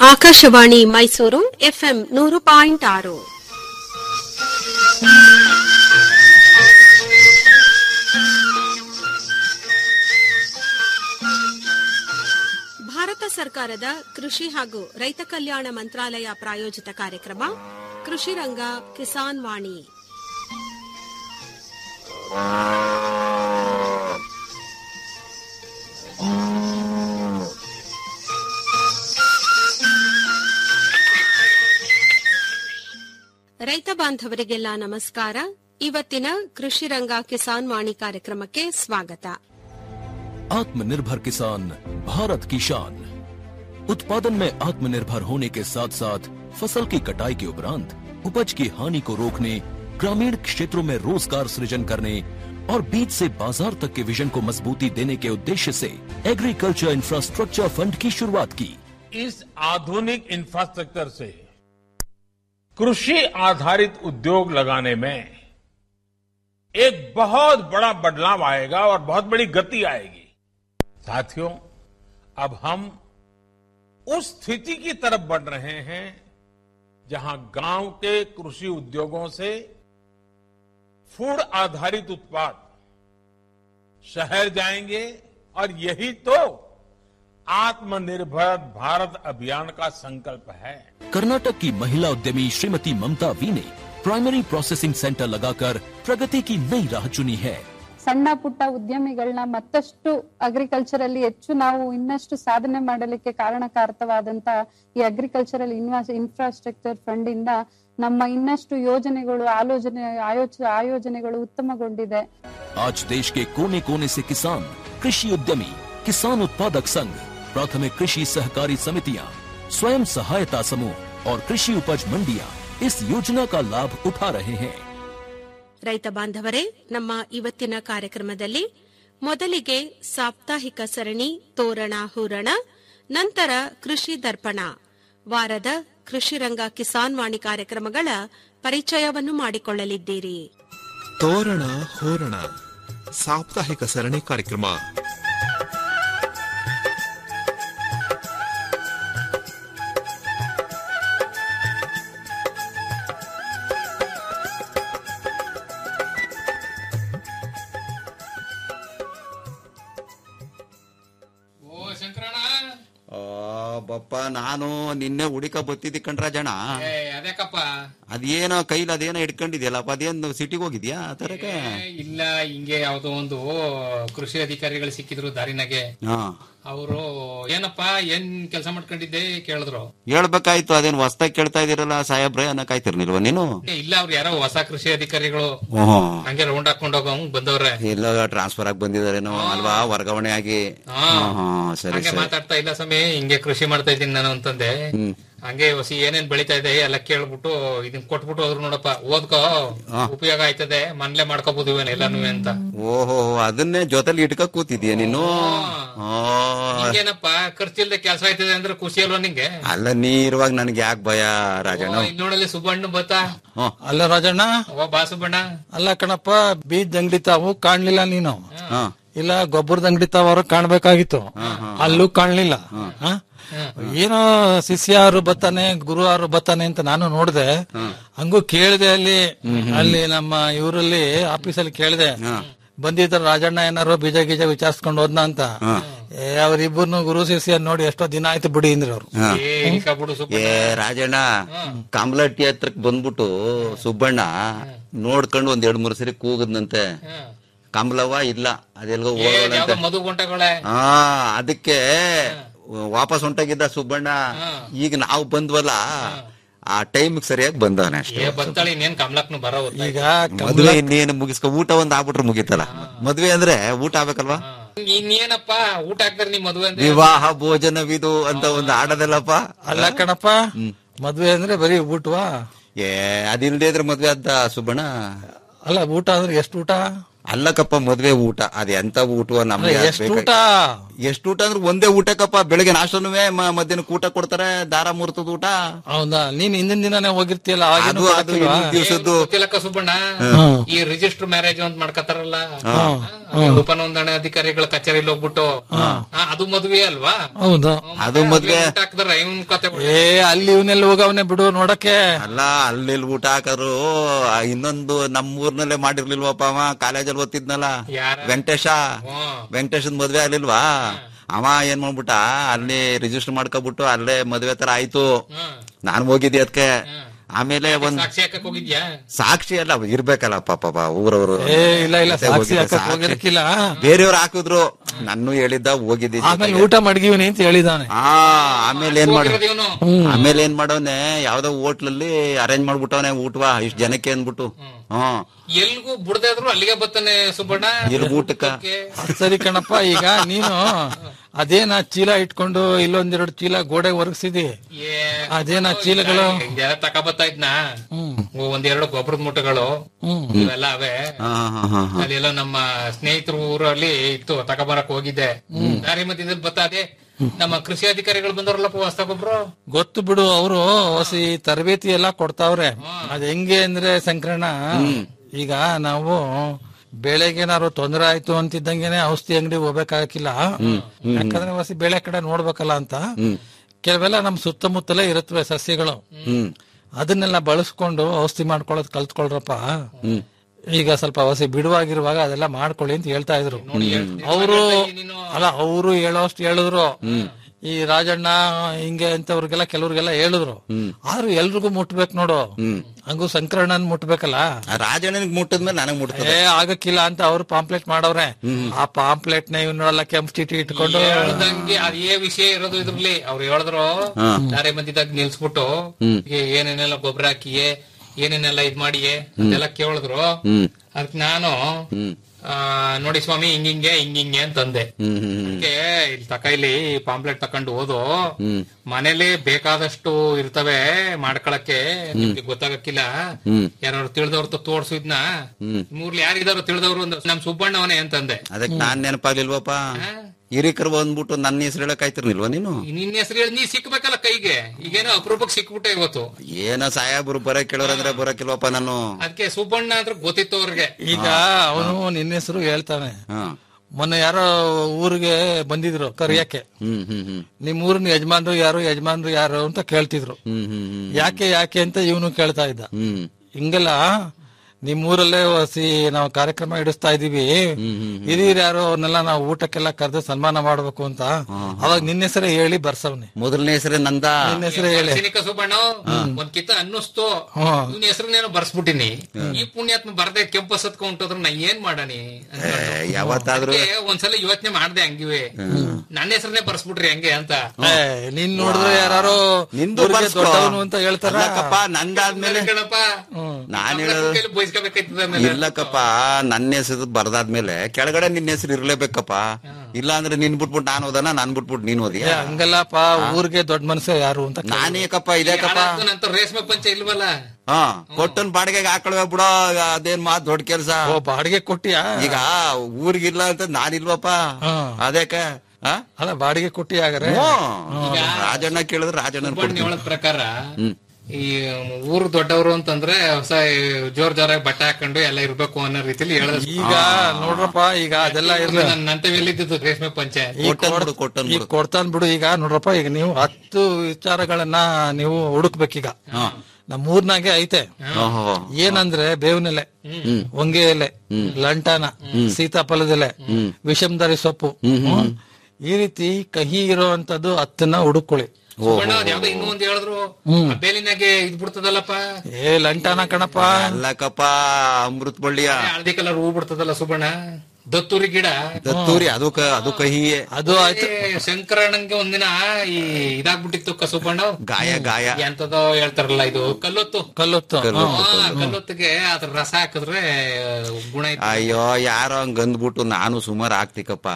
Akashvani Mysuru FM ನೂರು point ಆರು ಭಾರತ ಸರ್ಕಾರದ ಕೃಷಿ ಹಾಗೂ ರೈತ ಕಲ್ಯಾಣ ಮಂತ್ರಾಲಯ ಪ್ರಾಯೋಜಿತ ಕಾರ್ಯಕ್ರಮ ಕೃಷಿ ರಂಗ ಕಿಸಾನ್ ವಾಣಿ ರೈತ ಬಾಂಧವರಿಗೆಲ್ಲ ನಮಸ್ಕಾರ ಇವತ್ತಿನ ಕೃಷಿ ರಂಗ ಕಿಸಾನ್ ವಾಣಿ ಕಾರ್ಯಕ್ರಮಕ್ಕೆ ಸ್ವಾಗತ आत्मनिर्भर किसान भारत की शान उत्पादन में आत्मनिर्भर होने के साथ साथ फसल की कटाई के उपरांत उपज की हानि को रोकने ग्रामीण क्षेत्रों में रोजगार सृजन करने और बीज से बाजार तक के विजन को मजबूती देने के उद्देश्य से एग्रीकल्चर इंफ्रास्ट्रक्चर फंड की शुरुआत की इस आधुनिक इंफ्रास्ट्रक्चर से कृषि आधारित उद्योग लगाने में एक बहुत बड़ा बदलाव आएगा और बहुत बड़ी गति आएगी साथियों अब हम उस स्थिति की तरफ बढ़ रहे हैं जहां गांव के कृषि उद्योगों से फूड आधारित उत्पाद शहर जाएंगे और यही तो आत्मनिर्भर भारत अभियान का संकल्प है कर्नाटक की महिला उद्यमी श्रीमती ममता वी ने प्राइमरी प्रोसेसिंग सेंटर लगाकर प्रगति की नई राह चुनी है ಸಣ್ಣ ಪುಟ್ಟ ಉದ್ಯಮಿಗಳನ್ನ ಮತ್ತಷ್ಟು ಅಗ್ರಿಕಲ್ಚರ್ ಅಲ್ಲಿ ಹೆಚ್ಚು ನಾವು ಇನ್ನಷ್ಟು ಸಾಧನೆ ಮಾಡಲಿಕ್ಕೆ ಕಾರಣಕಾರಕವಾದಂತ ಈ ಅಗ್ರಿಕಲ್ಚರಲ್ ಇನ್ವಾಸ್ ಇನ್ಫ್ರಾಸ್ಟ್ರಕ್ಚರ್ ಫಂಡ್ ಇಂದ ನಮ್ಮ ಇನ್ನಷ್ಟು ಯೋಜನೆಗಳು ಆಲೋಚನೆ ಆಯೋಚ ಆಯೋಜನೆಗಳು ಉತ್ತಮಗೊಂಡಿದೆ आज देश के कोने कोने से किसान कृषि उद्यमी किसान उत्पादक संघ प्राथमिक कृषि सहकारी समितियां स्वयं सहायता समूह और कृषि उपज मंडियां इस योजना का लाभ उठा रहे हैं ರೈತ ಬಾಂಧವರೇ ನಮ್ಮ ಇವತ್ತಿನ ಕಾರ್ಯಕ್ರಮದಲ್ಲಿ ಮೊದಲಿಗೆ ಸಾಪ್ತಾಹಿಕ ಸರಣಿ ತೋರಣ ಹೂರಣ ನಂತರ ಕೃಷಿ ದರ್ಪಣ ವಾರದ ಕೃಷಿ ರಂಗ ಕಿಸಾನ್ ವಾಣಿ ಕಾರ್ಯಕ್ರಮಗಳ ಪರಿಚಯವನ್ನು ಮಾಡಿಕೊಳ್ಳಲಿದ್ದೀರಿ ತೋರಣ ಹೋರಣ ಸಾಪ್ತಾಹಿಕ ಸರಣಿ ಕಾರ್ಯಕ್ರಮ ಓ ಶಂಕರಣ್ಣ ಆ, ಬಪ್ಪ ನಾನು ನಿನ್ನೆ ಹುಡಿಕ ಬತ್ತಿದ್ದಿ ಕಣ್ರ ಜನ ಏ ಅದಕ್ಕಪ್ಪ ಅದೇನೋ ಕೈಲಿ ಅದೇನೋ ಇಟ್ಕೊಂಡಿದ್ಯಲ್ಲಪ್ಪ ಅದೇನು ಸಿಟಿಗೆ ಹೋಗಿದ್ಯಾ ಆ ತರಕ ಏ, ಇಲ್ಲ ಹಿಂಗೆ ಯಾವ್ದೋ ಒಂದು ಕೃಷಿ ಅಧಿಕಾರಿಗಳು ಸಿಕ್ಕಿದ್ರು ದಾರಿನಾಗೆ ಹಾ ಅವರು ಏನಪ್ಪ ಏನ್ ಕೆಲಸ ಮಾಡ್ಕೊಂಡಿದ್ದೆ ಕೇಳಿದ್ರು ಹೇಳ್ಬೇಕಾಯ್ತು ಅದೇನು ಹೊಸ್ದಾಗ್ ಕೇಳ್ತಾ ಇದೀರಲ್ಲ ಸಾಹೇಬ್ರೆ ಅನ್ನಕಾಯ್ತಿರ್ನಿಲ್ವ ನೀನು ಏ, ಇಲ್ಲ ಅವ್ರು ಯಾರೋ ಹೊಸ ಕೃಷಿ ಅಧಿಕಾರಿಗಳು ಓಹೋ ಹಂಗೆ ರೌಂಡ್ ಹಾಕೊಂಡ್ ಹೋಗಂಗ್ ಬಂದವ್ರೆ ಎಲ್ಲ ಟ್ರಾನ್ಸ್ಫರ್ ಆಗಿ ಬಂದಿದಾರೇನೋ ಅಲ್ವಾ ವರ್ಗಾವಣೆ ಆಗಿ ಹಾ. ಹಾ, ಹಾ, ಸರಿ ಹಂಗೆ ಸರಿ ಮಾತಾಡ್ತಾ ಇಲ್ಲ ಸಮಯ ಹಿಂಗೆ ಕೃಷಿ ಮಾಡ್ತಾ ಇದ್ದೀನಿ ನಾನು ಅಂತಂದೆ ಹ್ಮ್. ಹಂಗೆ ಹೊಸಿ ಏನೇನ್ ಬೆಳಿತಾ ಇದೆ ಎಲ್ಲ ಕೇಳ್ಬಿಟ್ಟು ಇದನ್ ಕೊಟ್ಬಿಟ್ಟು ಹೋದ್ರು ನೋಡಪ್ಪ ಓದ್ಕೋ ಉಪಯೋಗ ಆಯ್ತದೆ ಮನ್ಲೆ ಮಾಡ್ಕೋಬಹುದು ಇವನ್ ಎಲ್ಲಾನು ಅಂತ ಓಹೋ ಅದನ್ನೇ ಜೊತೆಲಿ ಇಟ್ಕ ಕೂತಿದ್ಯಾ ನೀನು ಆ, ಹಿಂಗೇನಪ್ಪ ಖರ್ಚಿಲ್ದೆ ಕೆಲಸ ಆಯ್ತದೆ ಅಂದ್ರೆ ಖುಷಿ ಅಲ್ವಾ ನಿಂಗೆ ಅಲ್ಲ ನೀ ಇರುವಾಗ ನನ್ಗೆ ಯಾಕೆ ಭಯ ರಾಜಣ್ಣ ಇಲ್ಲಿ ನೋಡಲ್ಲಿ ಸುಬ್ಬಣ್ಣ ಬತ್ತಾ ಅಲ್ಲ ರಾಜಣ್ಣ ಓ ಬಾ ಸುಬ್ಬಣ್ಣ ಅಲ್ಲ ಕಣಪ್ಪ ಬೀಜ ಅಂಗಡಿ ತಾವು ಕಾಣ್ಲಿಲ್ಲ ನೀನು ಹಾ ಇಲ್ಲ ಗೊಬ್ಬರದ ಅಂಗಡಿ ತಾವರು ಕಾಣ್ಬೇಕಾಗಿತ್ತು ಅಲ್ಲೂ ಕಾಣ್ಲಿಲ್ಲ ಹ? ಏನೋ ಶಿಷ್ಯಾರು ಬತ್ತಾನೆ ಗುರುವಾರು ಬತ್ತಾನೆ ಅಂತ ನಾನು ನೋಡ್ದೆ ಹಂಗೂ ಕೇಳಿದೆ ಅಲ್ಲಿ ಅಲ್ಲಿ ನಮ್ಮ ಇವರಲ್ಲಿ ಆಫೀಸಲ್ಲಿ ಕೇಳಿದೆ ಬಂದಿದ್ರ ರಾಜಣ್ಣ ಏನಾರು ಬೀಜ ಗೀಜ ವಿಚಾರಿಸ್ಕೊಂಡು ಹೋದ್ನ ಅಂತ ಏ ಅವ್ರಿಬ್ಬರು ಗುರು ಶಿಷ್ಯ ನೋಡಿ ಎಷ್ಟೋ ದಿನ ಆಯ್ತು ಬಿಡಿ ಅಂದ್ರು ಅವ್ರು ಏ ಇಲ್ಕ ಬಿಡು ಏ ಸುಬ್ಬಣ್ಣ ರಾಜಣ್ಣ ಕಮಲಟ್ಟಿ ಹತ್ರಕ್ ಬಂದ್ಬಿಟ್ಟು ಸುಬ್ಬಣ್ಣ ನೋಡ್ಕೊಂಡು ಒಂದ್ ಎರಡ್ ಮೂರು ಸರಿ ಕೂಗದ್ನಂತೆ ಕಮಲವ್ವ ಇಲ್ಲ ಅದೆಲ್ಗೋ ಏ, ಹೋಗೋಣಂತೆ ಯಾವ್ದೋ ಮಧು ಗುಂಟಗಳೇ ಹಾ ಅದಕ್ಕೆ ವಾಪಸ್ ಹೊಂಟೋಗಿದ್ದ ಸುಬ್ಬಣ್ಣ ಈಗ ನಾವು ಬಂದ್ವಲ್ಲ ಆ ಟೈಮ್ ಸರಿಯಾಗಿ ಬಂದವನೆ ಅಷ್ಟೇ ಏ ಬತ್ತಾಳಿ ಇನ್ನೇನ್ ಕಮಲಕ್ನು ಬರೋ ಹೊತ್ತಾಯ್ತು. ಈಗ ಮದುವೆ ಇನ್ನೇನು ಮುಗಿಸ್ಕೊ ಊಟ ಒಂದ್ ಆಗ್ಬಿಟ್ರೆ ಮುಗೀತಲ್ಲ ಮದ್ವೆ ಅಂದ್ರೆ ಊಟ ಆಗ್ಬೇಕಲ್ವಾ ಇನ್ನೇನಪ್ಪ ಊಟ ಹಾಕ್ತಾರೆ ನಿಮ್ ಮದುವೆ ಅಂದ್ರೆ ವಿವಾಹ ಭೋಜನವಿದು ಅಂತ ಒಂದು ಆಡೋದಲ್ಲಪ್ಪ ಅಲ್ಲ ಕಣಪ್ಪ ಮದ್ವೆ ಅಂದ್ರೆ ಬರೀ ಊಟವಾ ಏ ಅದಿಲ್ದೇ ಇದ್ರೆ ಮದ್ವೆ ಅದ್ದ ಸುಬ್ಬಣ್ಣ ಅಲ್ಲ ಊಟ ಅಂದ್ರೆ ಎಷ್ಟು ಊಟ ಅಲ್ಲಕಪ್ಪ ಮದ್ವೆ ಊಟ ಅದ್ ಎಂತ ಊಟ ನಮ್ಗೆ ಯಾಕ್ ಎಷ್ಟು ಬೇಕಾ- ಊಟ ಎಷ್ಟು ಊಟ ಅಂದ್ರೆ ಒಂದೇ ಊಟಕ್ಕಪ್ಪ ಬೆಳಗ್ಗೆ ನಾಷ್ಟನು ಮಧ್ಯಾಹ್ನಕ್ಕೆ ಊಟ ಕೊಡ್ತಾರೆ ದಾರ ಮುರ್ತದ ಊಟ ಹೌದಾ ನೀನ್ ಹಿಂದಿನ ದಿನನೇ ಹೋಗಿರ್ತೀಯಲ್ಲ ಅದು ಅದು ಅವಾಗಿನ ದಿವ್ಸದ್ದು ಗೊತ್ತಿಲ್ಲಕ್ಕ ಸುಬ್ಬಣ್ಣ ಈ ರಿಜಿಸ್ಟರ್ ಮ್ಯಾರೇಜ್ ಅಂತ ಮಾಡ್ಕತಾರಲ್ಲ ಉಪನೋಂದಣಿ ಅಧಿಕಾರಿಗಳ ಕಚೇರಿಲಿ ಹೋಗ್ಬಿಟ್ಟು ಆ, ಅದು ಮದುವೆ ಅಲ್ವಾ ಹೌದು ಅದು ಮದ್ವೆ ಊಟ ಹಾಕಿದ್ರೆ ಇವನ್ ಕತೆ ಏ ಅಲ್ಲಿ ಇವನೆಲ್ಲ ಹೋಗವನೆ ಬಿಡು ನೋಡಕ್ಕೆ ಅಲ್ಲ ಅಲ್ಲಿ ಊಟ ಹಾಕರು ಆ, ಇನ್ನೊಂದು ನಮ್ಮೂರ್ನಲ್ಲೇ ಮಾಡಿರ್ಲಿಲ್ವಪ್ಪ ಅವ ಕಾಲೇಜಲ್ಲಿ ಓದ್ತಿದ್ನಲ್ಲ ಯಾರ? ವೆಂಕಟೇಶ ವೆಂಕಟೇಶನ್ ಮದ್ವೆ ಆಗ್ಲಿಲ್ವಾ ಅವ ಏನ್ ಮಾಡ್ಬಿಟ್ಟ ಅಲ್ಲಿ ರಿಜಿಸ್ಟರ್ ಮಾಡ್ಕೊಬಿಟ್ಟು ಅಲ್ಲೇ ಮದ್ವೆ ತರ ಆಯ್ತು ನಾನ್ ಹೋಗಿದ್ದೆ ಅದಕ್ಕೆ ಆಮೇಲೆ ಒಂದ್ ಸಾಕ್ಷಿ ಹಾಕಕ್ ಹೋಗಿದ್ಯಾ ಸಾಕ್ಷಿ ಎಲ್ಲ ಇರ್ಬೇಕಲ್ಲ ಪಾಪ ಊರವರು ಏ ಇಲ್ಲ ಇಲ್ಲ ಸಾಕ್ಷಿ ಹಾಕಕ್ ಹೋಗಿರಕ್ಕಿಲ್ಲ ಬೇರೆಯವ್ರು ಹಾಕಿದ್ರು ನನ್ನ ಹೇಳಿದ್ದ ಹೋಗಿದ್ದಿ ಆಮೇಲೆ ಊಟ ಮಡಗಿವ್ನಿ ಅಂತ ಹೇಳಿದಾನೆ ಆ ಆಮೇಲೆ ಏನ್ ಮಾಡ ಹೋಗಿರೋದು ಇವ್ನು. ಆಮೇಲೆ ಏನ್ ಮಾಡವ್ನೆ ಯಾವ್ದೋ ಹೋಟ್ಲಲ್ಲಿ ಅರೇಂಜ್ ಮಾಡ್ಬಿಟ್ಟವನೆ ಊಟವಾ ಇಷ್ಟ ಜನಕ್ಕೆ ಅಂದ್ಬಿಟ್ಟು ಹ್ಮ್ ಎಲ್ಗೂ ಬಿಡದೆ ಇದ್ರು ಅಲ್ಲಿಗೆ ಬರ್ತಾನೆ ಸುಬ್ಬಣ್ಣ ಇಲ್ಲಿ ಊಟಕ್ಕ ಅದ್ ಸರಿ ಕಣಪ್ಪ ಈಗ ನೀನು ಅದೇನ ಚೀಲ ಇಟ್ಕೊಂಡು ಇಲ್ಲೊಂದೆರಡು ಚೀಲ ಗೋಡೆ ಒರಗಿಸಿದಿ ಅದೇನ ಚೀಲಗಳು ಇದೆಲ್ಲ ತಕ ಬರ್ತಾ ಇದ್ನಾ ಒಂದೆರಡು ಗೊಬ್ಬರದ ಮೂಟಗಳು ಇವೆಲ್ಲ ಅವೇ ಹಾ ಹಾ ಹಾ ಹಾ ಅಲ್ಲೆಲ್ಲ ನಮ್ಮ ಸ್ನೇಹಿತರು ಊರಲ್ಲಿ ಇತ್ತು ತಗೊಬರಕ್ ಹೋಗಿದ್ದೆ ದಾರಿ ಮಧ್ಯದಲ್ಲಿ ಬರ್ತಾ ಅದೇ ನಮ್ಮ ಕೃಷಿ ಅಧಿಕಾರಿಗಳು ಬಂದವ್ರಲ್ಲಪ್ಪ ಹೊಸಗೊಬ್ರು ಗೊತ್ತು ಬಿಡು ಅವರು ಹೊಸಿ ತರಬೇತಿ ಎಲ್ಲಾ ಕೊಡ್ತಾವ್ರೆ ಅದ್ ಹೆಂಗೆ ಅಂದ್ರೆ ಸಂಕ್ರಣ ಈಗ ನಾವು ಬೆಳೆಗೆ ಏನಾದ್ರು ತೊಂದರೆ ಆಯ್ತು ಅಂತಿದ್ದಂಗೆನೆ ಔಷಧಿ ಅಂಗಡಿ ಹೋಗ್ಬೇಕಾಗಿಲ್ಲ ಯಾಕಂದ್ರೆ ಹೊಸಿ ಬೆಳೆ ಕಡೆ ನೋಡ್ಬೇಕಲ್ಲ ಅಂತ ಕೆಲವೆಲ್ಲ ನಮ್ ಸುತ್ತಮುತ್ತಲೇ ಇರುತ್ತವೆ ಸಸ್ಯಗಳು ಅದನ್ನೆಲ್ಲ ಬಳಸ್ಕೊಂಡು ಔಷಧಿ ಮಾಡ್ಕೊಳ್ಳೋದ್ ಕಲ್ತ್ಕೊಳ್ರಪ್ಪ ಈಗ ಸ್ವಲ್ಪ ಹೊಸಿ ಬಿಡುವಾಗಿರುವಾಗ ಅದೆಲ್ಲ ಮಾಡ್ಕೊಳ್ಳಿ ಅಂತ ಹೇಳ್ತಾ ಇದ್ರು ಅವರು ಅಲ್ಲ ಅವರು ಹೇಳೋಷ್ಟು ಹೇಳಿದ್ರು ಈ ರಾಜಣ್ಣ ಹಿಂಗೆ ಅಂತವ್ರಿಗೆಲ್ಲ ಕೆಲವ್ರಿಗೆಲ್ಲ ಹೇಳಿದ್ರು ಆದ್ರೂ ಎಲ್ರಿಗೂ ಮುಟ್ಬೇಕು ನೋಡು ಹಂಗೂ ಸಂಕರಣನ್ ಮುಟ್ಬೇಕಲ್ಲ ಆ ರಾಜಣ್ಣನಿಗೆ ಮುಟ್ಟಿದ್ಮೇಲೆ ನನಗ್ ಮುಟ್ತದೆ ಏ ಆಗಕ್ಕಿಲ್ಲ ಅಂತ ಅವ್ರು ಪಾಂಪ್ಲೆಟ್ ಮಾಡವ್ರೆ ಆ ಪಾಂಪ್ಲೆಟ್ ನ ಇವನ್ನೆಲ್ಲ ಕೆಂಪು ಚೀಟಿ ಇಟ್ಕೊಂಡು ಹೇಳ್ದಂಗೆ ಅದೇ ವಿಷಯ ಇರೋದು ಇದ್ರಲ್ಲಿ ಅವ್ರು ಹೇಳಿದ್ರು ದಾರಿ ಮಧ್ಯದಾಗ ನಿಲ್ಸ್ಬಿಟ್ಟು ಈಗ ಏನೇನೆಲ್ಲ ಗೊಬ್ಬರ ಹಾಕಿಯೇ ಏನೇನೆಲ್ಲ ಇದ್ ಮಾಡಿಯೇ ಅಂತೆಲ್ಲ ಕೇಳಿದ್ರು ಅದಕ್ಕೆ ನಾನು ಆ, ನೋಡಿ ಸ್ವಾಮಿ ಹಿಂಗಿಂಗೆ ಹಿಂಗಿಂಗೆ ಅಂತಂದೆ ಅದಕ್ಕೆ ಇಲ್ಲಿ ತಕ ಇಲ್ಲಿ ಪಾಂಪ್ಲೆಟ್ ತಕೊಂಡು ಓದು ಮನೇಲಿ ಬೇಕಾದಷ್ಟು ಇರ್ತವೆ ಮಾಡ್ಕೊಳಕ್ಕೆ ನಿಮ್ಗೆ ಗೊತ್ತಾಗಕ್ಕಿಲ್ಲ ಯಾರು ತಿಳಿದವ್ರ ತೋರ್ಸು ಇದ್ನ ಮೂರ್ಲಿ ಯಾರಿದಾರೋ ತಿಳಿದವ್ರು ಅಂದ್ರೆ ನಮ್ ಸುಬ್ಬಣ್ಣವನೇ ಅಂತಂದೆ ಅದಕ್ಕೆ ನಾನ್ ನೆನಪಾಗ್ಲಿಲ್ವಪ್ಪ ಹಿರಿಕರು ಬಂದ್ಬಿಟ್ಟು ನನ್ನ ಹೆಸರು ಹೇಳಕ್ಕಾಯ್ತಿರ್ನಿಲ್ವಾ ನೀನು ನಿನ್ನ ಹೆಸರು ಹೇಳಿ ನೀ ಸಿಕ್ಬೇಕಲ್ಲ ಕೈಗೆ ಈಗೇನೋ ಅಪರೂಪಕ್ಕೆ ಸಿಕ್ಬಿಟ್ಟೆ ಇವತ್ತು ಏನೋ ಸಾಯಾಬ್ರು ಬರಕ್ ಕೇಳೋರಂದ್ರೆ ಬರಕಿಲ್ವಪ್ಪ ನಾನು ಅದಕ್ಕೆ ಸುಬ್ಬಣ್ಣ ಅಂದ್ರೆ ಗೊತ್ತಿತ್ತು ಅವ್ರಿಗೆ ಈಗ ಅವನು ನಿನ್ನ ಹೆಸರು ಹೇಳ್ತಾನೆ ಹಾ ಮೊನ್ನೆ ಯಾರೋ ಊರಿಗೆ ಬಂದಿದ್ರು ಕರಿಯಕ್ಕೆ ಹ್ಮ್ ಹ್ಮ್ ಹ್ಮ್ ನಿಮ್ ಊರಿನ ಯಜಮಾನ್ರು ಯಾರು ಯಜಮಾನ್ರು ಯಾರು ಅಂತ ಕೇಳ್ತಿದ್ರು ಹ್ಮ್ ಹ್ಮ್ ಹ್ಮ್ ಯಾಕೆ ಯಾಕೆ ಅಂತ ಇವನು ಕೇಳ್ತಾ ಇದ್ದ ಹ್ಮ್ ಹಿಂಗೆಲ್ಲ ನಿಮ್ ಊರಲ್ಲೇ ಹೊಸಿ ನಾವು ಕಾರ್ಯಕ್ರಮ ಇಡಿಸ್ತಾ ಇದೀವಿ ಹಿರಿಯರು ಯಾರು ಅವ್ರನ್ನೆಲ್ಲ ನಾವು ಊಟಕ್ಕೆಲ್ಲ ಕರೆದು ಸನ್ಮಾನ ಮಾಡ್ಬೇಕು ಅಂತ ಅವಾಗ ನಿನ್ನ ಹೆಸರೇ ಹೇಳಿ ಬರ್ಸವ್ನೆ ಮೊದಲನೇ ಹೆಸರೇ ನಂದ ನಿನ್ನ ಹೆಸರೇ ಹೇಳಿ ಸಿನಿಕ ಸುಬ್ಬಣ್ಣ ಒಂದ್ ಕಿತ್ತ ಅನ್ನಿಸ್ತು ಹ್ಮ್. ಇವನ್ ಹೆಸರನ್ನೇನೋ ಬರ್ಸ್ಬಿಟ್ಟಿನಿ ಈ ಪುಣ್ಯಾತ್ಮ ಬರ್ದೆ ಕೆಂಪ ಸತ್ಕೊಂಡ್ರೆ ನಾ ಏನ್ ಮಾಡಾನಿ ಅಂತ. ಯಾವತ್ತಾದ್ರೂ ಅದಕ್ಕೆ ಒಂದ್ಸಲ ಯೋಚನೆ ಮಾಡ್ದೆ ಹಂಗಿವೆ ನನ್ನ ಹೆಸರನ್ನೇ ಬರ್ಸ್ಬಿಟ್ರಿ ಹಂಗೆ ಅಂತ ಏ, ನೀನ್ ನೋಡಿದ್ರೆ ಯಾರು ನಿಂದು ಬರ್ಸ್ಕೊ. ದೊಡ್ಡವನು ಅಂತ ಹೇಳ್ತಾರ ಅಲ್ಲಕ್ಕಪ್ಪ ನಂದಾದ್ಮೇಲೆ ಕಣಪ್ಪ ನಾನ್ ಹೇಳೋದು ಬಯಸ್ಕೋಬೇಕಾಯ್ತದ ಆಮೇಲೆ ಇಲ್ಲಕ್ಕಪ್ಪ ನನ್ನ ಹೆಸರು ಬರ್ದಾದ್ಮೇಲೆ ಕೆಳಗಡೆ ನಿನ್ನ ಹೆಸರು ಇರ್ಲೇಬೇಕಪ್ಪ ಇಲ್ಲ ಅಂದ್ರೆ ನಿನ್ ಬಿಟ್ಬಿಟ್ಟು ನಾನ್ ಓದನ ನಾನ್ ಬಿಟ್ಬಿಟ್ಟು ನೀನ್ ಓದಿಯ ಏ, ಹಂಗಲ್ಲಪ್ಪ ಊರಿಗೆ ದೊಡ್ಡ ಮನುಷ್ಯ ಯಾರು ಅಂತ ಕೇಳು. ನಾನೇಕಪ್ಪ ಇದೇಕಪ್ಪ ನಂತರ ರೇಷ್ಮೆ ಪಂಚ ಇಲ್ವಲ್ಲ ಹಾ ಕೊಟ್ಟನ್ ಬಾಡಿಗೆಗೆ ಹಾಕೊಳ್ವೆ ಬಿಡೋ ಅದೇನ್ ಮಾತ್ ದೊಡ್ಡ ಕೆಲ್ಸ ಓ ಬಾಡಿಗೆ ಕೊಟ್ಟಿಯಾ ಈಗ ಊರಿಗಿಲ್ಲ ಅಂತ ನಾನಿಲ್ವಪ್ಪ ಹ್ಮ್. ಅದಕ್ಕೆ ಆ? ಅಲ್ಲ ಬಾಡಿಗೆ ಕೊಟ್ಟಿ ಆಗರೆ ಹ್ಞೂ. ರಾಜಣ್ಣ ಕೇಳಿದ್ರೆ ರಾಜಣ್ಣ ಸುಬ್ಬಣ್ಣ ಹೇಳೋದ್ ಪ್ರಕಾರ ಈ ಊರು ದೊಡ್ಡವರು ಅಂತಂದ್ರೆ ಹೊಸ ಜೋರ್ ಜೋರಾಗಿ ಬಟ್ಟೆ ಹಾಕೊಂಡು ಎಲ್ಲ ಇರ್ಬೇಕು ಅನ್ನೋ ರೀತಿಲಿ ಹೇಳೋದು ಈಗ ನೋಡ್ರಪ್ಪ ಈಗ ಅದೆಲ್ಲ ಇರ್ಲಿ ನನ್ನ ನಂತವೆಲ್ಲಿದ್ದು ರೇಷ್ಮೆ ಪಂಚ ಈಗ ಕೊಟ್ಟನ್ ಕೊಡ್- ಬಿಡು, ಕೊಟ್ಟನ್ ಈಗ ಕೊಡ್ತಾನ್ ಬಿಡು ಈಗ ನೋಡ್ರಪ್ಪ ಈಗ ನೀವು ಹತ್ತು ವಿಚಾರಗಳನ್ನ ನೀವು ಹುಡುಕ್ಬೇಕೀಗ ನಮ್ಮ ಊರ್ನಾಗೆ ಐತೆ ಓಹೋ ಏನಂದ್ರೆ ಬೇವಿನೆಲೆ ಹೊಂಗೆ ಎಲೆ ಲಂಟಾನ ಸೀತಾಫಲದೆಲೆ ವಿಷಮದಾರಿ ಸೊಪ್ಪು ಹ್ಮ್. ಈ ರೀತಿ ಕಹಿ ಇರುವಂತದ್ದು ಹತ್ತನ್ನ ಹುಡುಕೊಳ್ಳಿ ಸುಬ್ಬಣ್ಣ ಅದ್ ಯಾವ್ದೋ ಇನ್ನೂ ಒಂದ್ ಹೇಳಿದ್ರು ಆ ಬೇಲಿನಾಗೆ ಇದ್ ಬಿಡ್ತದಲ್ಲಪ್ಪ ಏ ಲಂಟಾನ ಕಣಪ್ಪ ಅಲ್ಲಕ್ಕಪ್ಪ ಅಮೃತ್ ಬಳ್ಳಿಯ ಹಳದಿ ಕಲರ್ ಹೂ ಬಿಡ್ತದಲ್ಲ ಸುಬ್ಬಣ್ಣ ದತ್ತೂರಿ ಗಿಡ ದತ್ತೂರಿ ಅದು ಕ- ಅದು ಕಹಿಯೇ ಅದು ಆಯ್ತು ಏ, ಶಂಕರಣ್ಣಂಗೆ ಒಂದಿನ ಈ ಇದಾಗ್ಬಿಟ್ಟಿತ್ತು ಕ ಸುಬ್ಬಣ್ಣ ಗಾಯ ಗಾಯ ಎಂತದೋ ಹೇಳ್ತಾರಲ್ಲ ಇದು ಕಲ್ಲೊತ್ತು ಕಲ್ಲೊತ್ತು ಆ, ಕಲ್ಲೊತ್ತಿಗೆ ಅದ್ರ ರಸ ಹಾಕಿದ್ರೆ ಗುಣ ಇತ್ತು ಅಯ್ಯೋ ಯಾರೋ ಹಂಗ ಅಂದ್ಬಿಟ್ಟು ನಾನು ಸುಮಾರು ಆಗ್ತಿಕಪ್ಪ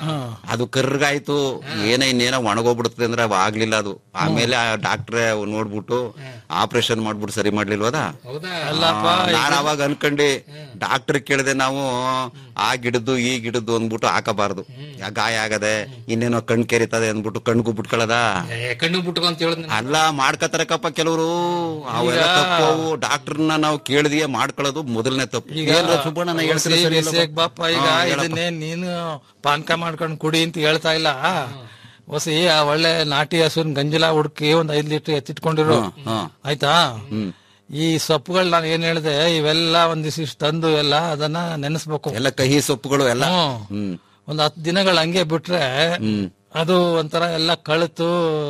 ಅದು ಕರ್ಗಾಯ್ತು ಏನ ಇನ್ನೇನೋ ಒಣಗೋಗ್ಬಿಡುತ್ತೆ ಅಂದ್ರೆ ಅವ್ ಆಗ್ಲಿಲ್ಲ ಅದು ಆಮೇಲೆ ಆ ಡಾಕ್ಟ್ರೆ ನೋಡ್ಬಿಟ್ಟು ಆಪರೇಷನ್ ಮಾಡ್ಬಿಟ್ಟು ಸರಿ ಮಾಡ್ಲಿಲ್ವದ ಹೌದಾ ಅಲ್ಲಪ್ಪ ನಾನು ಅವಾಗ ಅನ್ಕೊಂಡಿ ಡಾಕ್ಟರ್ ಕೇಳಿದೆ ನಾವು ಆ ಗಿಡದ್ದು ಈ ಗಿಡದ್ದು ಅಂದ್ಬಿಟ್ಟು ಹಾಕಬಾರ್ದು ಯಾ- ಗಾಯ ಆಗದೆ ಇನ್ನೇನೋ ಕಣ್ ಕೆರಿತದೆ ಅಂದ್ಬಿಟ್ಟು ಕಣ್ಗೂ ಬಿಟ್ಕೊಳ್ಳದ ಏ, ಕಣ್ಣು ಬಿಟ್ಕೊ ಅಂತ ಹೇಳಿದ್ ನಾನು. ಅಲ್ಲ ಮಾಡ್ಕತಾರಕ್ಕಪ್ಪ ಕೆಲವರು ಅವೆಲ್ಲ ತಪ್ಪು ಅವು ಡಾಕ್ಟರ್ನ ನಾವು ಕೇಳಿದಿಗೆ ಮಾಡ್ಕೊಳ್ಳೋದು ಮೊದಲನೇ ತಪ್ಪು ಏನ್ರ ಸುಬ್ಬಣ್ಣ ನಾ ಹೇಳ್ತೀನಿ ಹೊಸಿ ಸರಿ ಇಲ್ಲಪ್ಪ? ಬಿಸಿಯಾಗ್ ಬಾಪ ಈಗ ಹಾ, ಹೇಳಪ್ಪ. ಇದನ್ನೇ ನೀನು ಪಾನಕ ಮಾಡ್ಕೊಂಡು ಕುಡಿ ಅಂತ ಹೇಳ್ತಾ ಇಲ್ಲ ಹೊಸಿ ಆ ಒಳ್ಳೆ ನಾಟಿ ಹಸುವಿನ ಗಂಜಲ ಹುಡುಕಿ ಒಂದ್ ಐದ್ ಲೀಟರ್ ಎತ್ತಿಟ್ಕೊಂಡಿರು ಹಾ. ಆಯ್ತಾ ಈ ಸೊಪ್ಪುಗಳು ನಾನು ಏನ್ ಹೇಳಿದೆ ಇವೆಲ್ಲ ಒಂದ್ ದಿವಸ ಇಷ್ಟು ತಂದು ಎಲ್ಲ ಅದನ್ನ ನೆನೆಸ್ಬೇಕು ಎಲ್ಲ ಕಹಿ ಸೊಪ್ಪುಗಳು ಎಲ್ಲ ಹ್ಮ್. ಹ್ಮ್ ಒಂದ್ ಹತ್ತು ದಿನಗಳು ಹಂಗೆ ಬಿಟ್ರೆ ಅದು ಒಂಥರ ಎಲ್ಲ ಕಳುತು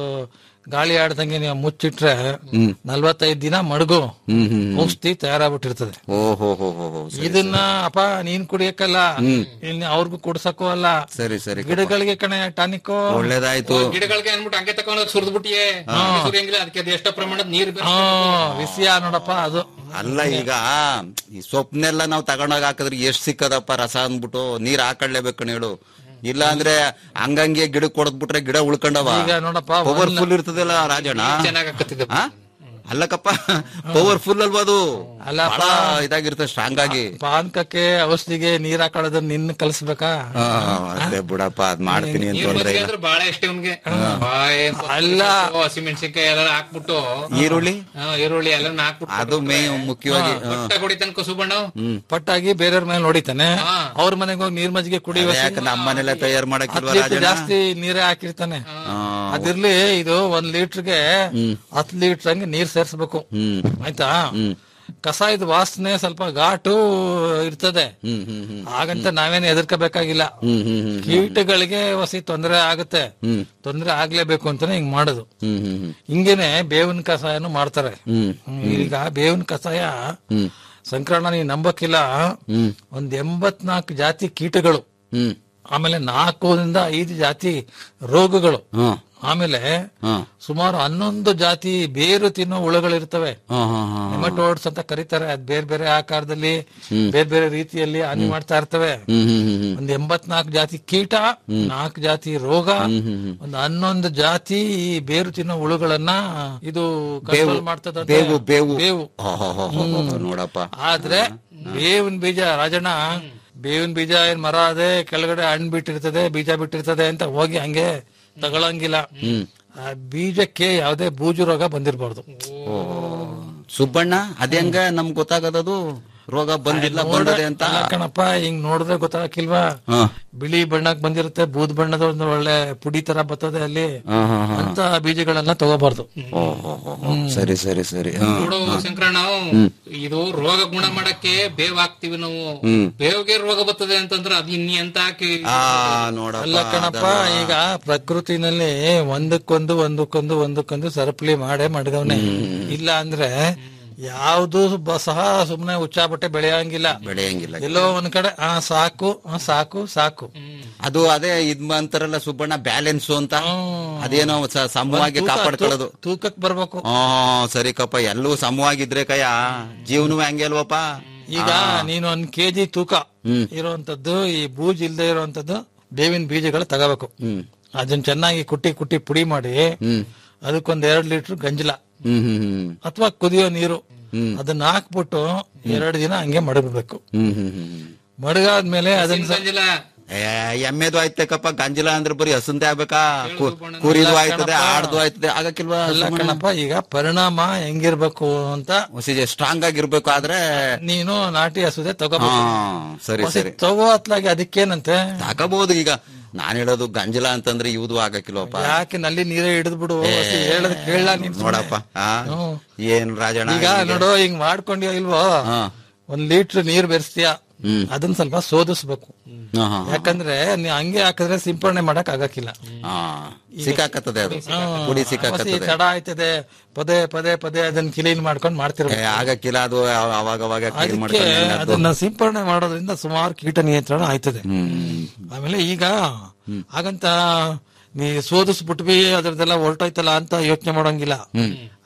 ಗಾಳಿ ಆಡ್ದಂಗೆ ನೀವು ಮುಚ್ಚಿಟ್ರೆ ನಲ್ವತ್ತೈದು ದಿನ ಮಡಗು ಹ್ಮ್ ಹ್ಮ್ ಔಷಧಿ ತಯಾರಾಗ್ಬಿಟ್ಟಿರ್ತದೆ ಓ ಹೋ ಹೋ ಹೋ ಹೋ ಸರಿ, ಇದನ್ನ ಅಪ್ಪ ನೀನ್ ಕುಡಿಯಕ್ಕಲ್ಲ ಇನ್ನು ಅವ್ರಿಗೂ ಕುಡ್ಸಕ್ಕೂ ಅಲ್ಲ ಸರಿ ಸರಿ ಗಿಡಗಳಿಗೆ ಕಣೆ ಟಾನಿಕ್ ಒಳ್ಳೇದಾಯ್ತು ಗಿಡಗಳಿಗೆ ಅಂದ್ಬಿಟ್ಟು ಹಂಗೆ ತಕೊಂಡೋಗಿ ಸುರಿದ್ಬಿಟ್ಟಿಯೇ ಸುರಿಯಂಗಿಲ್ಲ ಅದಕ್ಕೆ ಅದು ಎಷ್ಟೋ ಪ್ರಮಾಣದ ನೀರು ಬೇಕು ವಿಷಯ ನೋಡಪ್ಪ ಅದು ಅಲ್ಲ ಈಗ ಈ ಸೊಪ್ಪನ್ನೆಲ್ಲ ನಾವು ತಗೊಂಡೋಗಿ ಹಾಕಿದ್ರೆ ಎಷ್ಟ್ ಸಿಕ್ಕದಪ್ಪ ರಸ ಅಂದ್ಬಿಟ್ಟು ನೀರ್ ಹಾಕೊಳ್ಳೇಬೇಕು ಹೇಳು ಇಲ್ಲ ಅಂದ್ರೆ ಹಂಗಂಗೆ ಗಿಡಕ್ ಕೊಡದ್ಬಿಟ್ರೆ ಗಿಡ ಉಳ್ಕೊಂಡವ ಈಗ ನೋಡಪ್ಪ ಪವರ್ಫುಲ್ ಇರ್ತದಲ್ಲ ರಾಜಣ್ಣ ಚೆನ್ನಾಗ್ ಆಕತ್ತಿದೆ ಆ? ಅಲ್ಲಕ್ಕಪ್ಪ ಪವರ್ಫುಲ್ ಅಲ್ವಾ ಅದು ಅಲ್ಲಪ್ಪ. ಬಹಳ ಇದಾಗಿರ್ತದೆ ಸ್ಟ್ರಾಂಗ್ ಆಗಿ ಪಾನಕಕ್ಕೆ ಔಷಧಿಗೆ ನೀರ್ ಹಾಕೊಳ್ಳೋದನ್ನ ನಿನ್ನ ಕಲಿಸ್ಬೇಕಾ ಆ, ಅದೇ ಬಿಡಪ್ಪ ಅದ್ ಮಾಡ್ತೀನಿ ಅಂತ ನೀರ್ ತೊಂದ್ರೆ ಮಜ್ಜಿಗೆ ಇಲ್ಲ ಅಂದ್ರೆ ಬಾಳ ಇಷ್ಟ ಅವ್ನಿಗೆ ಅಲ್ಲ. ಹಸಿಮೆಣಸಿನ್ಕಾಯಿ ಎಲ್ಲ ಹಾಕ್ಬಿಟ್ಟು ಈರುಳ್ಳಿ ಆ, ಈರುಳ್ಳಿ ಎಲ್ಲ ಹಾಕ್ಬಿಟ್ಟು ಅದು ಮೇ ಮುಖ್ಯವಾಗಿ ಆ. ಹೊಟ್ಟೆ ಹೊಡಿತನಕ ಸುಬ್ಬಣ್ಣ ಪಟ್ಟಾಗಿ ಬೇರೆಯವ್ರ ಮೇಲೆ ನೋಡಿತಾನೆ ಹಾ. ಅವ್ರ ಮನೆಗೆ ಹೋಗಿ ನೀರ್ ಮಜ್ಜಿಗೆ ಕುಡಿ ಅದೇ ಯಾಕೆ ನಮ್ಮನೆಲ್ಲ ತಯಾರು ಮಾಡಕ್ಕಿಲ್ವಾ ಹತ್ತು ಲೀಟರ್ ರಾಜಣ್ಣ ಜಾಸ್ತಿ ನೀರೇ ಹಾಕಿರ್ತಾನೆ ಆ, ಅದಿರ್ಲಿ ಇದು ಒಂದ್ ಲೀಟರ್ಗೆ ಹತ್ತು ಲೀಟರ್ ಹಂಗೆ ನೀರ್ ಸೇರ್ಸ್ಬೇಕು ಹ್ಮ್ ಆಯ್ತಾ ಕಸಾಯದ ವಾಸನೆ ಸ್ವಲ್ಪ ಘಾಟು ಇರ್ತದೆ ಹ್ಮ್ ಹ್ಮ್ ಹ್ಮ್ ಹಾಗಂತ ನಾವೇನು ಹೆದರ್ಕೋಬೇಕಾಗಿಲ್ಲ ಹ್ಮ್ ಹ್ಮ್ ಹ್ಮ್ ಕೀಟಗಳಿಗೆ ಹೊಸಿ ತೊಂದರೆ ಆಗುತ್ತೆ ಹ್ಮ್. ತೊಂದರೆ ಆಗ್ಲೇಬೇಕು ಅಂತಾನೆ ಹಿಂಗ್ ಮಾಡುದು ಹ್ಮ್ ಹ್ಮ್ ಹ್ಮ್ ಹಿಂಗೇನೆ ಬೇವಿನ ಕಷಾಯನು ಮಾಡ್ತಾರೆ ಹ್ಮ್ ಹ್ಮ್, ಈಗ ಬೇವಿನ ಕಷಾಯ ಹ್ಮ್ ಸಂಕ್ರಮಣ ನೀವು ನಂಬಕ್ಕಿಲ್ಲ ಹ್ಮ್ ಒಂದ್ ಎಂಬತ್ನಾಲ್ಕು ಜಾತಿ ಕೀಟಗಳು ಹ್ಮ್ ಆಮೇಲೆ ನಾಲ್ಕರಿಂದ ಐದು ಜಾತಿ ರೋಗಗಳು ಹಾ ಆಮೇಲೆ ಹಾ ಸುಮಾರು ಹನ್ನೊಂದು ಜಾತಿ ಬೇರು ತಿನ್ನೋ ಹುಳುಗಳಿರ್ತವೆ ಹಾ ಹಾ ಹಾ ನೆಮಟೋಡ್ಸ್ ಅಂತ ಕರೀತಾರೆ ಅದ್ ಬೇರೆ ಬೇರೆ ಆಕಾರದಲ್ಲಿ ಬೇರೆ ಬೇರೆ ರೀತಿಯಲ್ಲಿ ಹಾನಿ ಮಾಡ್ತಾ ಇರ್ತವೆ ಹ್ಮ್ ಹ್ಮ್ ಹ್ಮ್ ಹ್ಮ್ ಒಂದ್ ಎಂಬತ್ನಾಲ್ಕು ಜಾತಿ ಕೀಟ ನಾಲ್ಕು ಜಾತಿ ರೋಗ ಒಂದ್ ಹನ್ನೊಂದು ಜಾತಿ ಈ ಬೇರು ತಿನ್ನೋ ಹುಳುಗಳನ್ನ ಇದು ಕಂಟ್ರೋಲ್ ಮಾಡ್ತದ ಬೇವು ಬೇವು ಬೇವು ಹಾ, ಹಾ, ಹಾ, ಹಾ, ಹಾ, ನೋಡಪ್ಪ ಆದ್ರೆ ಬೇವಿನ ಬೀಜ ರಾಜಣ್ಣ ಬೇವಿನ ಬೀಜ ಏನ್ ಮರ ಅದೇ ಕೆಳಗಡೆ ಹಣ್ಣು ಬಿಟ್ಟಿರ್ತದೆ ಬೀಜ ಬಿಟ್ಟಿರ್ತದೆ ಅಂತ ಹೋಗಿ ಹಂಗೆ ತಗೊಳಂಗಿಲ್ಲ ಆ ಬೀಜಕ್ಕೆ ಯಾವ್ದೇ ಬೂಜು ರೋಗ ಬಂದಿರಬಾರ್ದು ಸುಬ್ಬಣ್ಣ ಅದೇಂಗ ನಮ್ಗ್ ಗೊತ್ತಾಗದದು ರೋಗ ಬಂದಿಲ್ಲ ಬಂದದೆ ಅಂತ ಅಲ್ಲ ಕಣಪ್ಪ ಹಿಂಗ್ ನೋಡಿದ್ರೆ ಗೊತ್ತಾಗಕ್ಕಿಲ್ವಾ ಹಾ. ಬಿಳಿ ಬಣ್ಣಕ್ ಬಂದಿರುತ್ತೆ ಬೂದ್ ಬಣ್ಣದ ಒಂದು ಒಳ್ಳೆ ಪುಡಿ ತರ ಬರ್ತದೆ ಅಲ್ಲಿ ಹಾ, ಹಾ, ಹಾ. ಅಂತ ಬೀಜಗಳನ್ನ ತಗೋಬಾರ್ದು ಓ, ಹೋ, ಹೋ, ಹೋ. ಸರಿ ಸರಿ ಸರಿ ಹಾ. ನೋಡು ಶಂಕರಣ್ಣ ಇದು ರೋಗ ಗುಣ ಮಾಡಕ್ಕೆ ಬೇವ್ ಹಾಕ್ತಿವಿ ನಾವು ಹ್ಮ್. ಬೇವ್ಗೆ ರೋಗ ಬರ್ತದೆ ಅಂತಂದ್ರೆ ಅದು ಇನ್ನಿ ಅಂತ ಹಾಕಿ ಆ ನೋಡಪ್ಪ ಅಲ್ಲ ಕಣಪ್ಪ ಈಗ ಪ್ರಕೃತಿನಲ್ಲಿ ಒಂದಕ್ಕೊಂದು ಒಂದಕ್ಕೊಂದು ಒಂದಕ್ಕೊಂದು ಸರಪಳಿ ಮಾಡೇ ಮಡ್ಗವ್ನೆ ಇಲ್ಲ ಅಂದ್ರೆ ಯಾವ್ದು ಬ- ಸಹ ಸುಮ್ನೆ ಹುಚ್ಚಾ ಬಟ್ಟೆ ಬೆಳೆಯಂಗಿಲ್ಲ ಬೆಳೆಯಂಗಿಲ್ಲ ಎಲ್ಲೋ ಒಂದ್ ಕಡೆ ಆ ಸಾಕು ಆ ಸಾಕು ಸಾಕು ಅದು ಅದೇ ಇದ್ ಅಂತಾರಲ್ಲ ಸುಬ್ಬಣ್ಣ ಬ್ಯಾಲೆನ್ಸ್ ಅಂತ ಅದೇನೋ ಸ- ಸಮವಾಗಿ ತೂಕ- ಕಾಪಾಡ್ಕೊಳ್ಳೋದು ತೂ- ತೂಕಕ್ ಬರ್ಬೇಕು ಹಾ ಸರಿ ಕಪ್ಪ ಎಲ್ಲೂ ಸಮವಾಗಿದ್ರೆ ಕಯ್ಯ ಜೀವನವೇ ಹಂಗೆ ಅಲ್ವಪ್ಪ ಈಗ ನೀನು ಒಂದ್ ಕೆಜಿ ತೂಕ ಇರುವಂತದ್ದು ಈ ಬೂಜ್ ಇಲ್ದೇ ಇರುವಂತದ್ದು ಬೇವಿನ ಬೀಜಗಳು ತಗೋಬೇಕು ಹ್ಮ್ ಅದನ್ನ ಚೆನ್ನಾಗಿ ಕುಟ್ಟಿ ಕುಟ್ಟಿ ಪುಡಿ ಮಾಡಿ ಹ್ಮ್ ಅದಕ್ಕೊಂದ್ ಎರಡ್ ಲೀಟರ್ ಗಂಜಲ ಹ್ಮ್ ಹ್ಮ್ ಹ್ಮ್ ಅಥವಾ ಕುದಿಯೋ ನೀರು ಅದನ್ನ ಹಾಕ್ಬಿಟ್ಟು ಎರಡು ದಿನ ಹಂಗೆ ಮಡಗಬೇಕು ಹ್ಮ್ ಹ್ಮ್ ಹ್ಮ್ ಹ್ಮ್ ಮಡಗಾದ್ಮೇಲೆ ಅದನ್ನ ಸ- ಸಂಜಿಲ್ಲ ಏ, ಎಮ್ಮೆದು ಆಯ್ತಕ್ಕಪ್ಪ ಗಂಜಿಲ ಅಂದ್ರೆ ಬರೀ ಹಸಂತೆ ಆಗ್ಬೇಕಾ ಕು- ಕುರಿದು ಆಯ್ತದೆ ಆಡ್ದು ಆಯ್ತದೆ ಆಗಕ್ಕಿಲ್ವಾ ಅಲ್ಲ ಕಣಪ್ಪ ಈಗ ಪರಿಣಾಮ ಹೆಂಗಿರ್ಬೇಕು ಅಂತ ಸ್ಟ್ರಾಂಗ್ ಆಗಿರ್ಬೇಕು ಆದ್ರೆ ನೀನು ನಾಟಿ ಹಸುದೆ ಹಾ ತಗೋಬೇಕು ಸರಿ ಹೊಸಿ ಸರಿ ತಗೋ ಅತ್ಲಾಗಿ ಅದಕ್ಕೇನಂತೆ ತಗೋಬಹುದು ಈಗ ನಾನ್ ಹೇಳೋದು ಗಂಜಿಲ ಅಂತಂದ್ರೆ ಇವ್ದು ಆಗಕ್ಕಿಲ್ವಪ್ಪ ಯಾಕೆ ನಲ್ಲಿ ನೀರೇ ಹಿಡಿದು ಬಿಡು ಹೊಸಿ ಹೇಳದ್ ಕೇಳ ನೀನ್ ಸುಮ್ನೆ. ನೋಡಪ್ಪ ಆ ಹ್ಮ್. ಏನ್ ರಾಜಣ್ಣ ಈಗ ಹೀಗೆ? ನೋಡು ಹಿಂಗ್ ಮಾಡ್ಕೊಂಡ್ಯೋ ಇಲ್ವೋ ಹಾ. ಒಂದ್ ಲೀಟರ್ ನೀರ್ ಬೆರೆಸ್ತೀಯ ಅದನ್ನ ಸ್ವಲ್ಪ ಸೋದಿಸ್ಬೇಕು ಹಾ, ಹಾ, ಹಾ. ಯಾಕಂದ್ರೆ ನೀ ಹಂಗೆ ಹಾಕಿದ್ರೆ ಸಿಂಪರಣೆ ಮಾಡಕ್ ಆಗಕ್ಕಿಲ್ಲ ಹಾ ಸಿಕ್ಕಾಕತ್ತದೆ ಅದು ಪುಡಿ ಹೊಸಿ ಸಿಕ್ಕಾಕತ್ತದೆ ತಡ ಆಯ್ತದೆ ಪದೇ ಪದೇ ಪದೇ ಅದನ್ನ ಕ್ಲೀನ್ ಮಾಡ್ಕೊಂಡ್ ಏ, ಮಾಡ್ತಿರ್ಬೇಕು ಆಗಕ್ಕಿಲ್ಲ ಅದು ಅವ- ಅವಾಗ ಅವಾಗ ಕ್ಲೀನ್ ಅದಕ್ಕೆ ಮಾಡ್ಕೊಂಡು ಅದು. ಅದನ್ನ ಸಿಂಪರಣೆ ಮಾಡೋದ್ರಿಂದ ಸುಮಾರು ಕೀಟ ನಿಯಂತ್ರಣ ಆಯ್ತದೆ ಹ್ಮ್ ಆಮೇಲೆ ಈಗ ಹಾಗಂತ ನೀ ಸೋದಿಸ್ಬಿಟ್ವಿ ಅದ್ರದ್ದೆಲ್ಲ ಹೊರಟೋಯ್ತಲ್ಲ ಅಂತ ಯೋಚನೆ ಮಾಡೋಂಗಿಲ್ಲ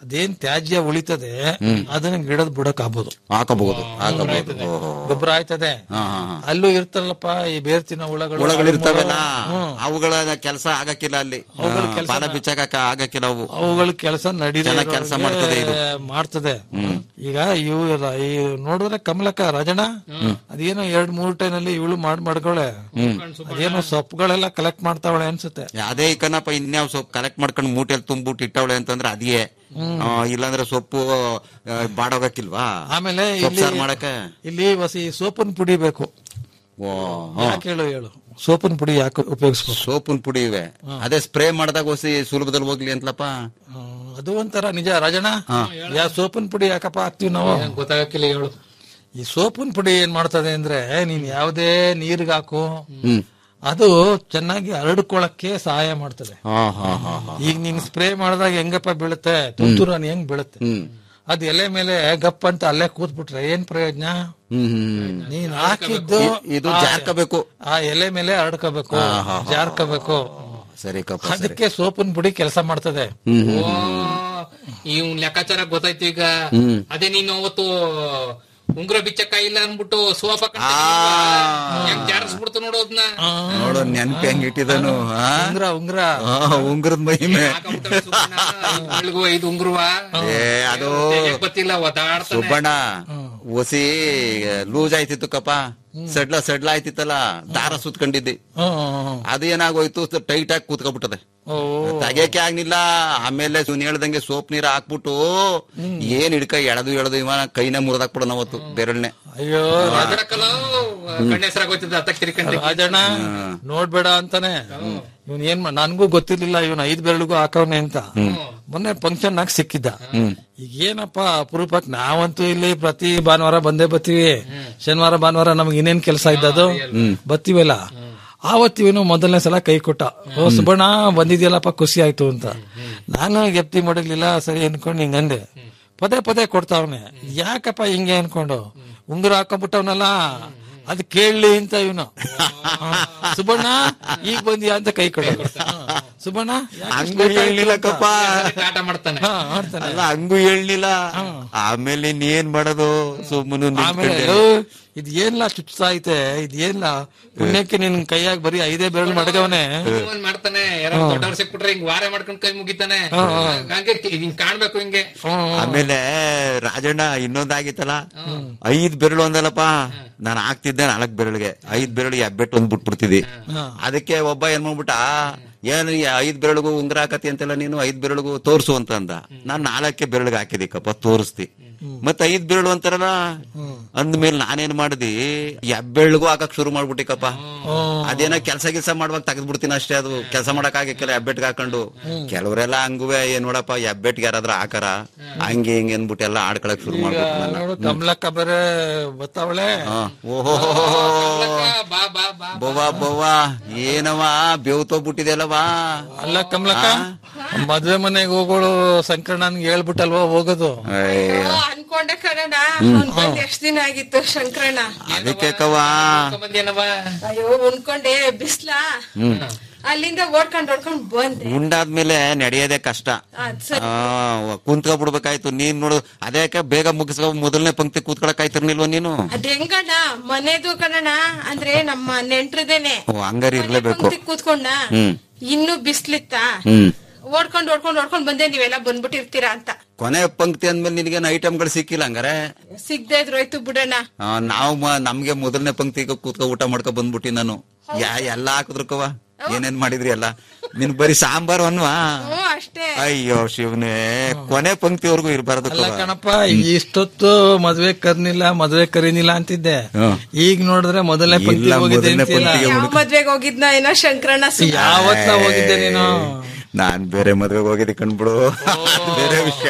ಅದೇನ್ ತ್ಯಾಜ್ಯ ಉಳಿತದೆ ಅದನ್ನ ಗಿಡದ ಬುಡಕ್ ಆಗ್ಬೋದು ಹಾಕಬಹುದು ಹಾಕಬಹುದು ಗೊಬ್ಬರ ಆಯ್ತದೆ ಹಾ ಹಾ ಹಾ ಅಲ್ಲೂ ಇರ್ತಲ್ಲಪ್ಪ ಈ ಬೇರ್ತಿನ ಹುಳಗಳು ಹುಳಗಳಿರ್ತಾವಲ್ಲ ಹ್ಮ್. ಅವುಗಳ ಕೆಲಸ ಆಗಕ್ಕಿಲ್ಲ ಅಲ್ಲಿ ಅವುಗಳ ಆ, ಕೆಲ್ಸ ಪಾದ ಬಿಚ್ಚಾಕ ಆಗಕ್ಕಿಲ್ಲ ಅವು ಅವುಗಳ ಕೆಲಸ ನಡೀದೆ ಚೆನ್ನಾಗ್ ಕೆಲ್ಸ ಮಾಡ್ತದೆ ಇದು. ಮಾಡ್ತದೆ ಈಗ ಇವು ಈ ನೋಡಿದ್ರೆ ಕಮಲಕ್ಕ ರಾಜಣ್ಣ ಅದೇನೋ ಎರಡ್ ಮೂರ್ ಟೈನಲ್ಲಿ ಇವಳು ಮಾಡ್ ಮಾಡ್ಕೊಳೆ ಅದೇನೋ ಸೊಪ್ಪುಗಳೆಲ್ಲ ಕಲೆಕ್ಟ್ ಮಾಡ್ತಾವಳೆ ಅನ್ಸುತ್ತೆ ಅದೇ ಕಣಪ್ಪ ಇನ್ಯಾವ್ ಸೊಪ್ಪು ಕಲೆಕ್ಟ್ ಮಾಡ್ಕೊಂಡು ಮೂಟೆಲ್ ತುಂಬಿಟ್ಟು ಇಟ್ಟವಳೆ ಅಂತಂದ್ರೆ ಅದೇ ಆ, ಇಲ್ಲಾಂದ್ರೆ ಸೊಪ್ಪು ಆ, ಬಾಡೋಗಕ್ಕಿಲ್ವಾ ಆಮೇಲೆ ಸೊಪ್ಪು ಇಲ್ಲಿ ಸಾರು ಮಾಡಕ್ಕೆ ಇಲ್ಲಿ ಹೊಸಿ ಸೋಪನ್ ಪುಡಿ ಬೇಕು ಓ ಯಾಕೆ ಹೇಳು ಹೇಳು ಸೋಪನ್ ಪುಡಿ ಯಾಕೆ ಉಪಯೋಗಿಸ್ಬೇಕು ಸೋಪಿನ ಪುಡಿ ಇವೆ ಅದೇ ಸ್ಪ್ರೇ ಮಾಡಿದಾಗ ಹೊಸಿ ಸುಲಭದಲ್ಲಿ ಹೋಗ್ಲಿ ಅಂತಲಪ್ಪ ಹ್ಮ್, ಅದು ಒಂಥರ ನಿಜ ರಾಜಣ್ಣ ಯಾ ಸೋಪನ್ ಪುಡಿ ಯಾಕಪ್ಪ ಹಾಕ್ತಿವಿ ನಾವು ಗೊತ್ತಾಗಕ್ಕಿಲ್ಲ ಹೇಳು ಈ ಸೋಪಿನ ಪುಡಿ ಏನ್ ಮಾಡ್ತದೆ ಅಂದ್ರೆ ನೀನ್ ಯಾವ್ದೇ ನೀರ್ಗ್ ಹಾಕು ಹ್ಮ್ ಅದು ಚೆನ್ನಾಗಿ ಹರಡ್ಕೊಳಕ್ಕೆ ಸಹಾಯ ಮಾಡ್ತದೆ ಹಾ ಹಾ ಹಾ ಹಾ ಈಗ ನೀನ್ ಸ್ಪ್ರೇ ಮಾಡಿದಾಗ ಹೆಂಗಪ್ಪ ಬೀಳುತ್ತೆ ತುಂತುರು ಹನಿ ಹೆಂಗ್ ಬೀಳುತ್ತೆ ಹ್ಮ್ ಅದ್ ಎಲೆ ಮೇಲೆ ಗಪ್ ಅಂತ ಅಲ್ಲೇ ಕೂತ್ಬಿಟ್ರೆ ಏನ್ ಪ್ರಯೋಜನ ಹ್ಮ್ ಹ್ಮ್ ನೀನ್ ಹಾಕಿದ್ದು ಇದು ಆ- ಜಾರ್ಕಬೇಕು ಆ ಎಲೆ ಮೇಲೆ ಹರಡ್ಕೋಬೇಕು ಜಾರ್ಕೋಬೇಕು ಸರಿ ಕಪ್ಪ ಸರಿ ಅದಕ್ಕೆ ಸೋಪಿನ ಪುಡಿ ಕೆಲಸ ಮಾಡ್ತದೆ ಹ್ಮ್ ಓ ಇವ್ ಲೆಕ್ಕಾಚಾರ ಗೊತ್ತಾಯ್ತು ಈಗ ಅದೇ ನೀನು ಅವತ್ತು ಉಂಗುರ ಬಿಚ್ಚಕ್ಕ ಇಲ್ಲ ಅನ್ಬಿಟ್ಟು ಸೋಪ ಹೆಂಗ್ ಜಾರಿಸ್ಬಿಡ್ತು ನೋಡೋದ್ನ ನೋಡು ನೆನ್ಪಿ ಹೆಂಗ್ ಇಟ್ಟಿದನು ಆ? ಉಂಗ್ರ ಉಂಗ್ರ ಆ, ಉಂಗುರದ ಮಹಿಮೆ ಬೆಳಗು ಐದು ಉಂಗುರವ ಏ ಅದು ಗೊತ್ತಿಲ್ಲ ಒದಾಡ್ತಾನೆ ಸುಬ್ಬಣ್ಣ ಒಸಿ ಲೂಸ್ ಆಯ್ತಿತ್ತು ಕಪ್ಪ ಸಡ್ಲ ಸಡ್ಲ ಆಯ್ತಿತ್ತಲ್ಲ ದಾರ ಸುತ್ಕೊಂಡಿದ್ದಿ ಹ್ಮ್, ಹ್ಮ್, ಹ್ಮ್. ಅದು ಏನಾಗೋಯ್ತು ಟೈಟ್ ಆಗಿ ಕೂತ್ಕೊಬಿಟ್ಟದೆ ಓ ತೆಗಿಯಕ್ಕೆ ಆಗ್ಲಿಲ್ಲ ಆಮೇಲೆ ಸುನ್ ಹೇಳ್ದಂಗೆ ಸೋಪ್ ನೀರ್ ಹಾಕ್ಬಿಟ್ಟು ಏನ್ ಹಿಡ್ಕ ಎಳೆದು ಎಳೆದು ಇವ ಕೈನ ಮುರಿದಾಕ್ಬಿಡೋಣ ಅವತ್ತು ಬೆರಳ್ನೆ ಅಯ್ಯೋ ಒದಾಡಕ್ಕಲ್ಲ ಕಣ್ಣ ಹೆಸರಾಗೋಯ್ತದ ಅತ್ತ ಕಿರಿಕಂಡ್ರಿ ರಾಜಣ್ಣ ನೋಡ್ಬೇಡ ಅಂತಾನೆ ಇವನ್ ಏನ್ ಮಾ- ನನ್ಗೂ ಗೊತ್ತಿರ್ಲಿಲ್ಲ ಇವನ್ ಐದ್ ಬೆರಳಿಗೂ ಹಾಕವ್ನೆ ಅಂತ ಮೊನ್ನೆ ಫಂಕ್ಷನ್ ನಾಗ ಸಿಕ್ಕಿದ್ದ ಈಗ ಏನಪ್ಪ ಅಪರೂಪಕ್ ನಾವಂತೂ ಇಲ್ಲಿ ಪ್ರತಿ ಭಾನುವಾರ ಬಂದೇ ಬರ್ತೀವಿ ಶನಿವಾರ ಭಾನುವಾರ ನಮ್ಗೆ ಇನ್ನೇನ್ ಕೆಲಸ ಇದ್ದದು ಬರ್ತೀವಲ್ಲ ಆವತ್ತಿವನು ಮೊದಲನೇ ಸಲ ಕೈ ಕೊಟ್ಟ ಓ ಸುಬ್ಬಣ್ಣ ಬಂದಿದ್ಯಲ್ಲಪ್ಪ ಖುಷಿ ಆಯ್ತು ಅಂತ ನಾನು ಗೆಪ್ತಿ ಮಾಡಿರ್ಲಿಲ್ಲ ಸರಿ ಅನ್ಕೊಂಡು ಹಿಂಗಂದೆ ಪದೇ ಪದೇ ಕೊಡ್ತಾವನೆ ಯಾಕಪ್ಪ ಹಿಂಗೆ ಅನ್ಕೊಂಡು ಉಂಗುರ ಹಾಕೊಂಡ್ಬಿಟ್ಟವನಲ್ಲ ಅದ್ ಕೇಳಲಿ ಅಂತ ಇವನು ಸುಬ್ಬಣ್ಣ ಈಗ ಬಂದಿಯಾ ಅಂತ ಕೈ ಕೊಡ ಸುಬ್ಬಣ್ಣ ಯಾಕೆ ಇಷ್ಟ್ ಹಂಗೂ late ಆಯ್ತು ಹೇಳಿಲ್ಲ ಅಂತ? ಕಪ್ಪ ಕಾಟ ಮಾಡ್ತಾನೆ ಹಾ, ಮಾಡ್ತಾನೆ ಅಲ್ಲ ಹಂಗೂ ಹೇಳಿಲ್ಲ ಆಮೇಲೆ ಇನ್ನೇನ್ ಮಾಡೋದು ಸುಮ್ಮನೆ ಆಮೇಲೆ ಲೋ, ಇದ್ ಏನ್ಲ ಚುಚ್ತಾ ಐತೆ ಇದ್ ಏನ್ಲ ಪುಣ್ಯಕ್ಕೆ ನಿನ್ ಕೈಯಾಗ ಬರೀ ಐದೇ ಬೆರಳು ಮಡಗವನೆ ಒಂದ್ ಮಾಡ್ತಾನೆ ಯಾರೋ ದೊಡ್ಡವ್ರು ಸಿಕ್ಬಿಟ್ರೆ ಹಿಂಗ್ ವಾರ ಮಾಡ್ಕೊಂಡ್ ಕೈ ಮುಗಿತಾನೆ ಹಂಗೆ ಹಿಂಗ್ ಕಾಣ್ಬೇಕು ಹಿಂಗೆ ಆಮೇಲೆ ರಾಜಣ್ಣ ಇನ್ನೊಂದಾಗಿತ್ತಲ್ಲ ಐದ್ ಬೆರಳು ಅಂದಲ್ಲಪ್ಪ ನಾನು ಹಾಕ್ತಿದ್ದೆ ನಾಲ್ಕ್ ಬೆರಳಿಗೆ ಐದ್ ಬೆರಳು ಎಬ್ಬೆಟ್ಟು ಒಂದ್ ಬಿಟ್ಬಿಡ್ತಿದ್ದಿ ಅದಕ್ಕೆ ಒಬ್ಬ ಏನ್ ಮಾಡ್ಬಿಟ್ಟ ಏನ್ ಈ ಐದ್ ಬೆರಳಿಗೂ ಉಂಗ್ರ ಹಾಕತಿ ಅಂತೆಲ್ಲ ನೀನು ಐದ್ ಬೆರಳಿಗೂ ತೋರ್ಸು ಅಂತ ಅಂದ ನಾನ್ ನಾಲ್ಕೇ ಬೆರಳಿಗೆ ಹಾಕಿದಿಕ್ಕಪ್ಪ ತೋರಿಸ್ತಿ ಮತ್ ಐದ್ ಬೆರಳು ಅಂತಾರಲ್ಲ ಅಂದ್ಮೇಲೆ ನಾನೇನ್ ಮಾಡ್ದಿ ಎಬ್ಬೆಳ್ಳಿಗೂ ಹಾಕಕ್ ಶುರು ಮಾಡ್ಬಿಟ್ಟಿಕಪ್ಪ ಅದೇನೋ ಕೆಲ್ಸ ಗಿಲ್ಸ ಮಾಡುವಾಗ ತೆಗೆದ್ಬಿಡ್ತೀನಿ ಅಷ್ಟೇ ಅದು ಕೆಲಸ ಮಾಡಕ್ ಆಗಿಕ್ಕಿಲ್ಲ ಎಬ್ಬೆಟ್ಗೆ ಹಾಕೊಂಡು ಕೆಲವರೆಲ್ಲ ಹಂಗುವೆ ಏನ್ ನೋಡಪ್ಪ ಎಬ್ಬೆಟ್ಗೆ ಯಾರಾದ್ರ ಹಾಕಾರ ಹಂಗೆ ಹಿಂಗೆ ಅನ್ಬಿಟ್ಟು ಎಲ್ಲ ಆಡ್ಕೊಳಕ್ ಶುರು ಮಾಡ್ಬಿಟ್ಟು ನನ್ನ ನೋಡು ಕಮಲಕ್ಕ ಬೇರೆ ಬತ್ತಾವಳೆ ಓಹೋ ಬಾ ಬಾ ಬಾ ಬೊವ್ವ ಬೊವ್ವ ಏನವ ಬೇವ್ತೋಗ್ಬಿಟ್ಟಿದೆಯಲ್ಲವಾ ಅಲ್ಲ ಕಮಲಕ್ಕ ಮದ್ವೆ ಮನೆಗೆ ಹೋಗೋಳು ಸಂಕರಣನ್ಗೆ ಹೇಳ್ಬಿಟ್ಟಲ್ವಾ ಹೋಗೋದು ಅನ್ಕೊಂಡೆ ಕಣಣ್ಣ ಅವ್ನ್ ಬಂದ್ ಎಷ್ಟ್ ದಿನ ಆಗಿತ್ತು ಶಂಕರಣ್ಣ ಅದಕ್ಕೆ ಕವ ಬಂದೇನವ ಅಯ್ಯೋ ಉಣ್ಕೊಂಡೆ ಬಿಸ್ಲಾ ಅಲ್ಲಿಂದ ಓಡ್ಕೊಂಡ್ ಓಡ್ಕೊಂಡ್ ಬಂದೆ ಉಂಡಾದ್ಮೇಲೆ ನಡೆಯೋದೇ ಕಷ್ಟ ಅದ್ ಸರಿ ಆ ಕುಂತ್ಕೊ ಬಿಡ್ಬೇಕಾಯ್ತು ನೀನ್ ನೋಡು ಅದಕ್ಕೆ ಬೇಗ ಮುಗಿಸ್ಕೊ ಮೊದಲನೇ ಪಂಕ್ತಿ ಕೂತ್ಕೊಳಕ್ ಆಯ್ತಿರ್ನಿಲ್ವ ನೀನು ಅದ್ ಹೆಂಗಣ್ಣ ಮನೆದು ಕಣಣ್ಣ ಅಂದ್ರೆ ನಮ್ಮ ನೆಂಟ್ರದೇನೆ ಓ ಹಂಗಾರಿ ಇರ್ಲೇಬೇಕು ಪಂಕ್ತಿ ಕೂತ್ಕೊಂಡ ಹ್ಮ್ ಇನ್ನು ಬಿಸ್ಲಿತ್ತ ಹ್ಮ್ ಓಡ್ಕೊಂಡ್ ಓಡ್ಕೊಂಡ್ ಓಡ್ಕೊಂಡ್ ಬಂದೆ ನೀವೆಲ್ಲ ಬಂದ್ಬಿಟ್ಟಿರ್ತೀರಾ ಅಂತ ಕೊನೆ ಪಂಕ್ತಿ ಅಂದ್ಮೇಲೆ ನಿನಗೇನು ಐಟಮ್ಗಳು ಸಿಕ್ಕಿಲ್ಲ ಹಂಗಾರೆ ಸಿಗ್ದೇ ಇದ್ರು ಆಯ್ತು ಬಿಡಣ್ಣ ಆ, ನಾವು ಮ- ನಮ್ಗೆ ಮೊದಲನೇ ಪಂಕ್ತಿಗೆ ಕೂತ್ಕೊ ಊಟ ಮಾಡ್ಕೊ ಬಂದ್ಬಿಟ್ಟಿ ನಾನು ಯಾ ಎಲ್ಲ ಹಾಕಿದ್ರು ಕವ ಏನೇನ್ ಮಾಡಿದ್ರಿ ಎಲ್ಲ ನಿನ್ ಬರೀ ಸಾಂಬಾರು ಅನ್ವಾ ಹ್ಮ್ ಅಷ್ಟೇ ಅಯ್ಯೋ ಶಿವನೇ ಕೊನೆ ಪಂಕ್ತಿವರೆಗೂ ಇರ್ಬಾರ್ದು ಅಲ್ಲ ಕವ. ಕಣಪ್ಪ ಇಷ್ಟೊತ್ತು ಮದ್ವೆ ಕರ್ನಿಲ್ಲ ಮದ್ವೆ ಕರೀನಿಲ್ಲ ಅಂತಿದ್ದೆ ಹ್ಮ್. ಈಗ ನೋಡಿದ್ರೆ ಮೊದಲನೇ ಪಂಕ್ತಿ ಇಲ್ಲ, ಹೋಗಿದ್ದೆ ಮೊದಲನೇ ಅಂತೀಯಲ್ಲ. ಪಂಕ್ತಿಗೆ ಯಾವ ಮದ್ವೆಗ್ ಹೋಗಿದ್ನ ಏನೋ ಶಂಕರಣ್ಣ ಸುಮ್ನೆ. ಯಾವತ್ತ ಹೋಗಿದ್ದೆ ನೀನು ನಾನ್ ಬೇರೆ ಮದ್ವೆಗೆ ಹೋಗಿದ್ದೆ ಕಣ್ಬಿಡು ಬೇರೆ ವಿಷಯ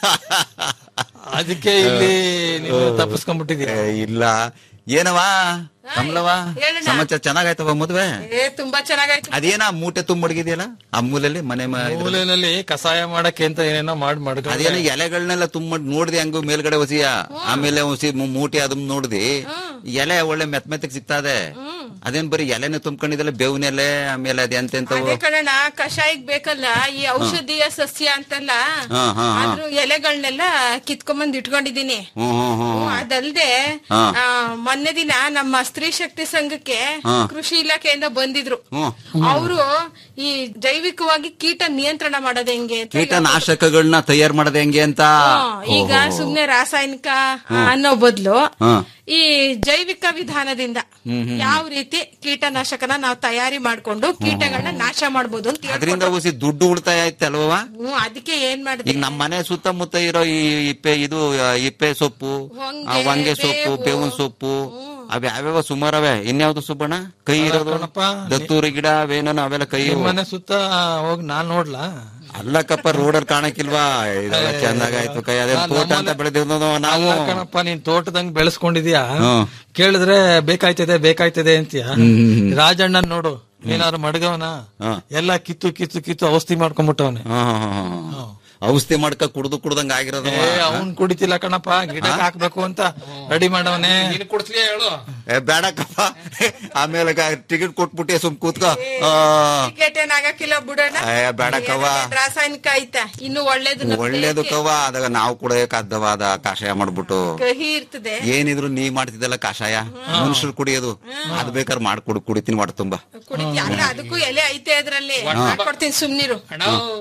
ಅದಕ್ಕೆ ಇಲ್ಲಿ ನೀವು ತಪ್ಪಿಸ್ಕೊಂಡ್ಬಿಟ್ಟಿದೀಯ ಏ, ಇಲ್ಲ ಏನವಾ ಕಮಲವಾ ಹೇಳಣ್ಣ. ಸಮಾಚಾರ ಚೆನ್ನಾಗಾಯ್ತವ ಮದ್ವೆ ಏ ತುಂಬಾ ಚೆನ್ನಾಗಾಯ್ತು ಅದೇನ ಮೂಟೆ ತುಂಬಡ್ಗಿದೆಯಲ್ಲ ಅಮ್ಮೂಲಲ್ಲಿ ಮನೆ ಮ- ಇದ್ರಲ್ಲಿ. ಮೂಲೆಯಲ್ಲಿ ಕಷಾಯ ಮಾಡಕ್ಕೆ ಅಂತ ಏನೇನೋ ಮಾಡಿ ಮಾಡ್ಕೊಂಡು ಅದೇನೋ ಎಲೆಗಳನ್ನೆಲ್ಲ ತುಂಬ ನೋಡ್ದಿ ಹಂಗು ಮೇಲ್ಗಡೆ ಹೊಸಿಯ ಆಮೇಲೆ ಹೊಸಿ ಮು- ಮೂಟೆ ಅದನ್ನ ನೋಡ್ದಿ ಎಲೆ ಒಳ್ಳೆ ಮೆತ್ ಮೆತ್ತಗ್ ಸಿಗ್ತಾದೆ ಅದೇನ್ ಬರೀ ಎಲೆನೆ ತುಂಬ್ಕೊಂಡಿದ್ದಲ್ಲ ಬೇವಿನ ಎಲೆ ಆಮೇಲೆ ಅದ್ ಎಂತೆಂತವು ಅದೇ ಕಣಣ್ಣ ಕಷಾಯಕ್ ಬೇಕಲ್ಲ ಈ ಔಷಧೀಯ ಸಸ್ಯ ಅಂತಲ್ಲ ಹಾ, ಹಾ, ಹಾ. ಅದ್ರ ಎಲೆಗಳನ್ನೆಲ್ಲ ಕಿತ್ಕೊಂಬಂದ್ ಇಟ್ಕೊಂಡಿದೀನಿ ಹ್ಮ್ ಹ್ಮ್ ಹ್ಮ್ ಹ್ಮ್, ಅದಲ್ದೆ ಹಾ. ಆ, ಮೊನ್ನೆ ದಿನ ನಮ್ಮ ಸ್ತ್ರೀ ಶಕ್ತಿ ಸಂಘಕ್ಕೆ ಹಾ. ಕೃಷಿ ಇಲಾಖೆಯಿಂದ ಬಂದಿದ್ರು ಹ್ಮ್ ಅವರು ಈ ಜೈವಿಕವಾಗಿ ಕೀಟ ನಿಯಂತ್ರಣ ಮಾಡೋದ್ ಹೆಂಗೆ ಅಂತ ಕೀಟನಾಶಕಗಳನ್ನ ತಯಾರು ಮಾಡೋದು ಹೆಂಗೆ ಅಂತ ಹ್ಮ್, ಈಗ ಸುಮ್ನೆ ರಾಸಾಯನಿಕ ಅನ್ನೋ ಬದ್ಲು ಹಾ. ಈ ಜೈವಿಕ ವಿಧಾನದಿಂದ ಯಾವ ರೀತಿ ಕೀಟನಾಶಕನ ನಾವು ತಯಾರಿ ಮಾಡ್ಕೊಂಡು ಕೀಟಗಳನ್ನ ನಾಶ ಮಾಡ್ಬೋದು ಅಂತ ಅದರಿಂದ ಹೇಳ್ಕೊಟ್ರು. ಉಸಿ ದುಡ್ಡು ಉಳಿತಾಯ ಆಯ್ತಲ್ವ ಹ್ಮ್ ಅದಕ್ಕೆ ಏನ್ ಮಾಡಿದೆ ಈಗ ನಮ್ಮ ಮನೆ ಸುತ್ತಮುತ್ತ ಇರೋ ಈ ಇಪ್ಪೆ ಇದು ಆ, ಇಪ್ಪೆ ಸೊಪ್ಪು ಹೊಂಗೆ, ಆ, ಹೊಂಗೆ ಸೊಪ್ಪು ಬೇವು. ಬೇವಿನ ಸೊಪ್ಪು ಅವ್ ಯಾವ್ಯಾವ ಸುಮಾರವೆ ಇನ್ಯಾವ್ದು ಸುಬ್ಬಣ್ಣ ಕೈ ಇರೋದು ಕಣಪ್ಪ, ದತ್ತೂರಿ ಗಿಡ ಅವೇನೋ ಅವೆಲ್ಲ ಕೈ ನಿಮ್ ಮನೆ ಸುತ್ತ ಹೋಗಿ ನಾನ್ ನೋಡ್ಲಾ ಅಲ್ಲಕ್ಕಪ್ಪ ರೋಡಲ್ಲಿ ಕಾಣಕ್ಕಿಲ್ವಾ ಇದೆಲ್ಲ ಚಂದಾಗಾಯ್ತು ಕೈ ಅದೇ ನಾನ್ ತೋಟ ಅಂತ ನಮ್ಮನೆ- ಬೆಳೆದಿರೋದು ನಾವು ಅಲ್ಲ ಕಣಪ್ಪ ನೀನ್ ತೋಟದಂಗ್ ಬೆಳೆಸ್ಕೊಂಡಿದ್ಯಾ ಹ್ಮ್. ಕೇಳಿದ್ರೆ ಬೇಕಾಯ್ತದೆ ಬೇಕಾಯ್ತದೆ ಅಂತೀಯ ರಾಜಣ್ಣನ್ ನೋಡು ಏನಾದ್ರು ಮಡ್ಗವನ ಹಾ. ಎಲ್ಲ ಕಿತ್ತು ಕಿತ್ತು ಕಿತ್ತು ಔಷಧಿ ಮಾಡ್ಕೊಂಡ್ಬಿಟ್ಟವನೆ ಹಾ, ಹಾ, ಹಾ, ಹಾ. ಔಷಧಿ ಮಾಡ್ಕ ಕುಡ್ದು ಕುಡ್ದಂಗ ಆಗಿರೋದು ಏ ಅವ್ನ್ ಕುಡಿತಿಲ್ಲ ಕಣಪ್ಪ ಗಿಡಕ್ಕೆ ಹಾಕ್ಬೇಕು ಅಂತ ರೆಡಿ ಮಾಡವನೆ ನೀನ್ ಕುಡ್ಸ್ಲಿ ಹೇಳು ಏ ಬೇಡಕ್ಕಪ್ಪ ಆಮೇಲೆ ಟಿಕೆಟ್ ಕೊಟ್ಬಿಟ್ಟೆ ಸುಮ್ ಕೂತ್ಕೋ ಆ, ಟಿಕೆಟ್ ಏನ್ ಆಗಕ್ಕಿಲ್ಲ ಬಿಡೋಣ ಏ, ಬೇಡಕ್ಕವ್ವ. ಏನಾದ್ರು ರಾಸಾಯನಿಕ ಐತಾ ಇನ್ನು ಒಳ್ಳೇದು ನಮ್ಮ ಒಳ್ಳೇದು ದೇಹಕ್ಕೆ. ಕವ್ವ ಅದಾಗ ನಾವು ಕೂಡ ಕದ್ದವಾದ ಕಷಾಯ ಮಾಡ್ಬಿಟ್ಟು ಕಹಿ ಇರ್ತದೆ ಏನಿದ್ರು ನೀ ಮಾಡ್ತಿದ್ದಲ್ಲ ಕಷಾಯ ಮನುಷ್ಯರು ಕುಡಿಯೋದು ಅದ್ ಬೇಕಾದ್ರೆ ಮಾಡ್ಕೊಡು ಕುಡಿತೀನಿ ಹೊಟ್ಟೆ ತುಂಬಾ ಕುಡಿತೀಯ ಅಲ್ಲ ಅದಕ್ಕೂ ಎಲೆ ಐತೆ ಅದ್ರಲ್ಲಿ ಮಾಡ್ಕೊಡ್ತೀನಿ ಸುಮ್ನಿರು ಅಣ್ಣ